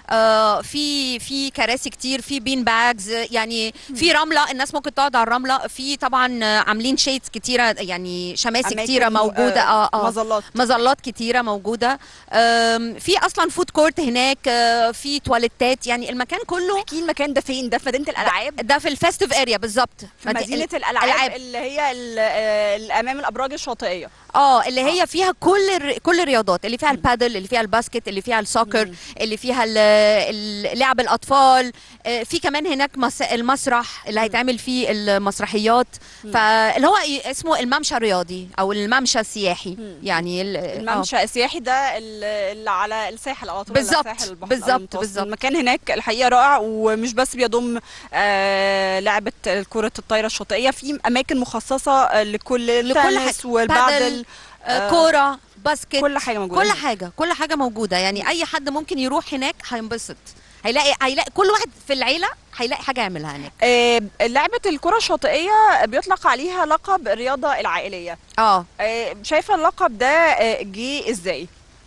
آه في في كراسي كتير في بين باجز يعني في رمله الناس ممكن تقعد على الرمله في طبعا آه، عاملين شيدز كتيره يعني شماسي أماكن كتيره م- موجوده اه اه مظلات مظلات كتيره موجوده آم، في اصلا فود كورت هناك آه، في تواليتات يعني المكان كله احكي لي المكان ده فين ده في مدينه الالعاب ده في الفيستيف اريا بالظبط في مدينه الالعاب الألعاب. اللي هي ال- آه، اللي امام الابراج الشاطئيه اه اللي هي فيها كل الر... كل الرياضات اللي فيها البادل اللي فيها الباسكت اللي فيها السوكر اللي فيها ال- ال- لعب الاطفال آه، في كمان هناك مس... المسرح اللي هيتعمل فيه المسرحيات فاللي هو ي- اسمه الممشى الرياضي او الممشى السياحي يعني ال... آه. الممشى السياحي ده ال- اللي على الساحل على طول على بالظبط، ساحل البحر بالظبط، المتوسط. بالظبط. المكان هناك الحقيقه رائع ومش بس بيضم آه لعبه كره الطايره الشاطئيه في اماكن مخصصه آه، لكل لكل التنس حاجة. والبادل بادل، آه، كوره باسكت كل حاجه موجوده كل هناك. حاجه كل حاجه موجوده يعني اي حد ممكن يروح هناك هينبسط هيلاقي هيلاقي كل واحد في العيله هيلاقي حاجه يعملها هناك آه، لعبة الكرة الشاطئية بيطلق عليها لقب الرياضة العائلية اه آه، شايفة اللقب ده آه، جه ازاي؟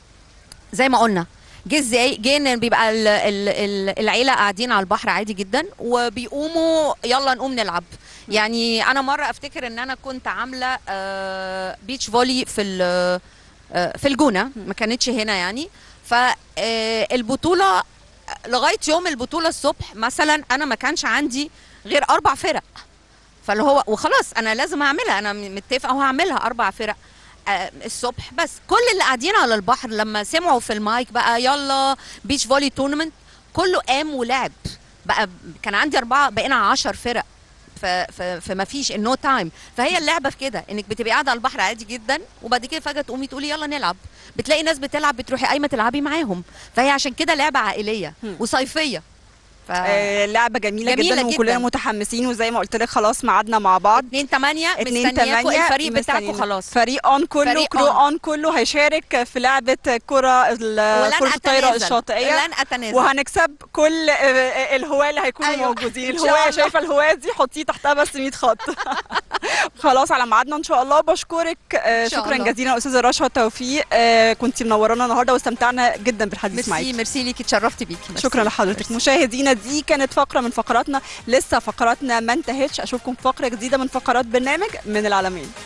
زي ما قلنا جه ازاي جه ان بيبقى ال ال ال العيله قاعدين على البحر عادي جدا وبيقوموا يلا نقوم نلعب يعني انا مره افتكر ان انا كنت عامله آه بيتش فولي في ال- آه في الجونه ما كانتش هنا يعني فالبطوله لغايه يوم البطوله الصبح مثلا انا ما كانش عندي غير اربع فرق فاللي هو وخلاص انا لازم اعملها انا متفقه وهعملها اربع فرق آه، الصبح بس كل اللي قاعدين على البحر لما سمعوا في المايك بقى يلا بيتش فولي تورنمنت كله قام ولعب بقى كان عندي اربعه بقينا عشر فرق ف- ف- فما فيش النو تايم فهي اللعبه في كده انك بتبقي قاعده على البحر عادي جدا وبعد كده فجاه تقومي تقولي يلا نلعب بتلاقي ناس بتلعب بتروحي قايمه تلعبي معاهم فهي عشان كده لعبه عائليه هم. وصيفيه ف... آه، لعبة جميلة, جميلة جدا وكلنا جدا. متحمسين وزي ما قلت لك خلاص ميعادنا مع بعض 2 8 اتنين مستنياكوا تمانية الفريق بتاعكم مستنيين. خلاص فريق اون كله فريق كرو أون. اون كله هيشارك في لعبة كرة ال- ولن كرة الطايرة أتنازل. الشاطئية لن اتنازل وهنكسب كل آه، آه، الهواة اللي هيكونوا أيوة، موجودين إن شاء الهواة الله. شايفة الهواة دي حطيه تحتها بس 100 خط خلاص على ميعادنا ان شاء الله بشكرك آه، إن شاء شكرا الله. جزيلا استاذه رشا توفيق آه، كنت منورانا النهارده واستمتعنا جدا بالحديث معاكي ميرسي ميرسي ليكي اتشرفت بيكي ميرسي. شكرا لحضرتك مشاهدينا دي كانت فقره من فقراتنا لسه فقراتنا ما انتهتش اشوفكم في فقره جديده من فقرات برنامج من العالمين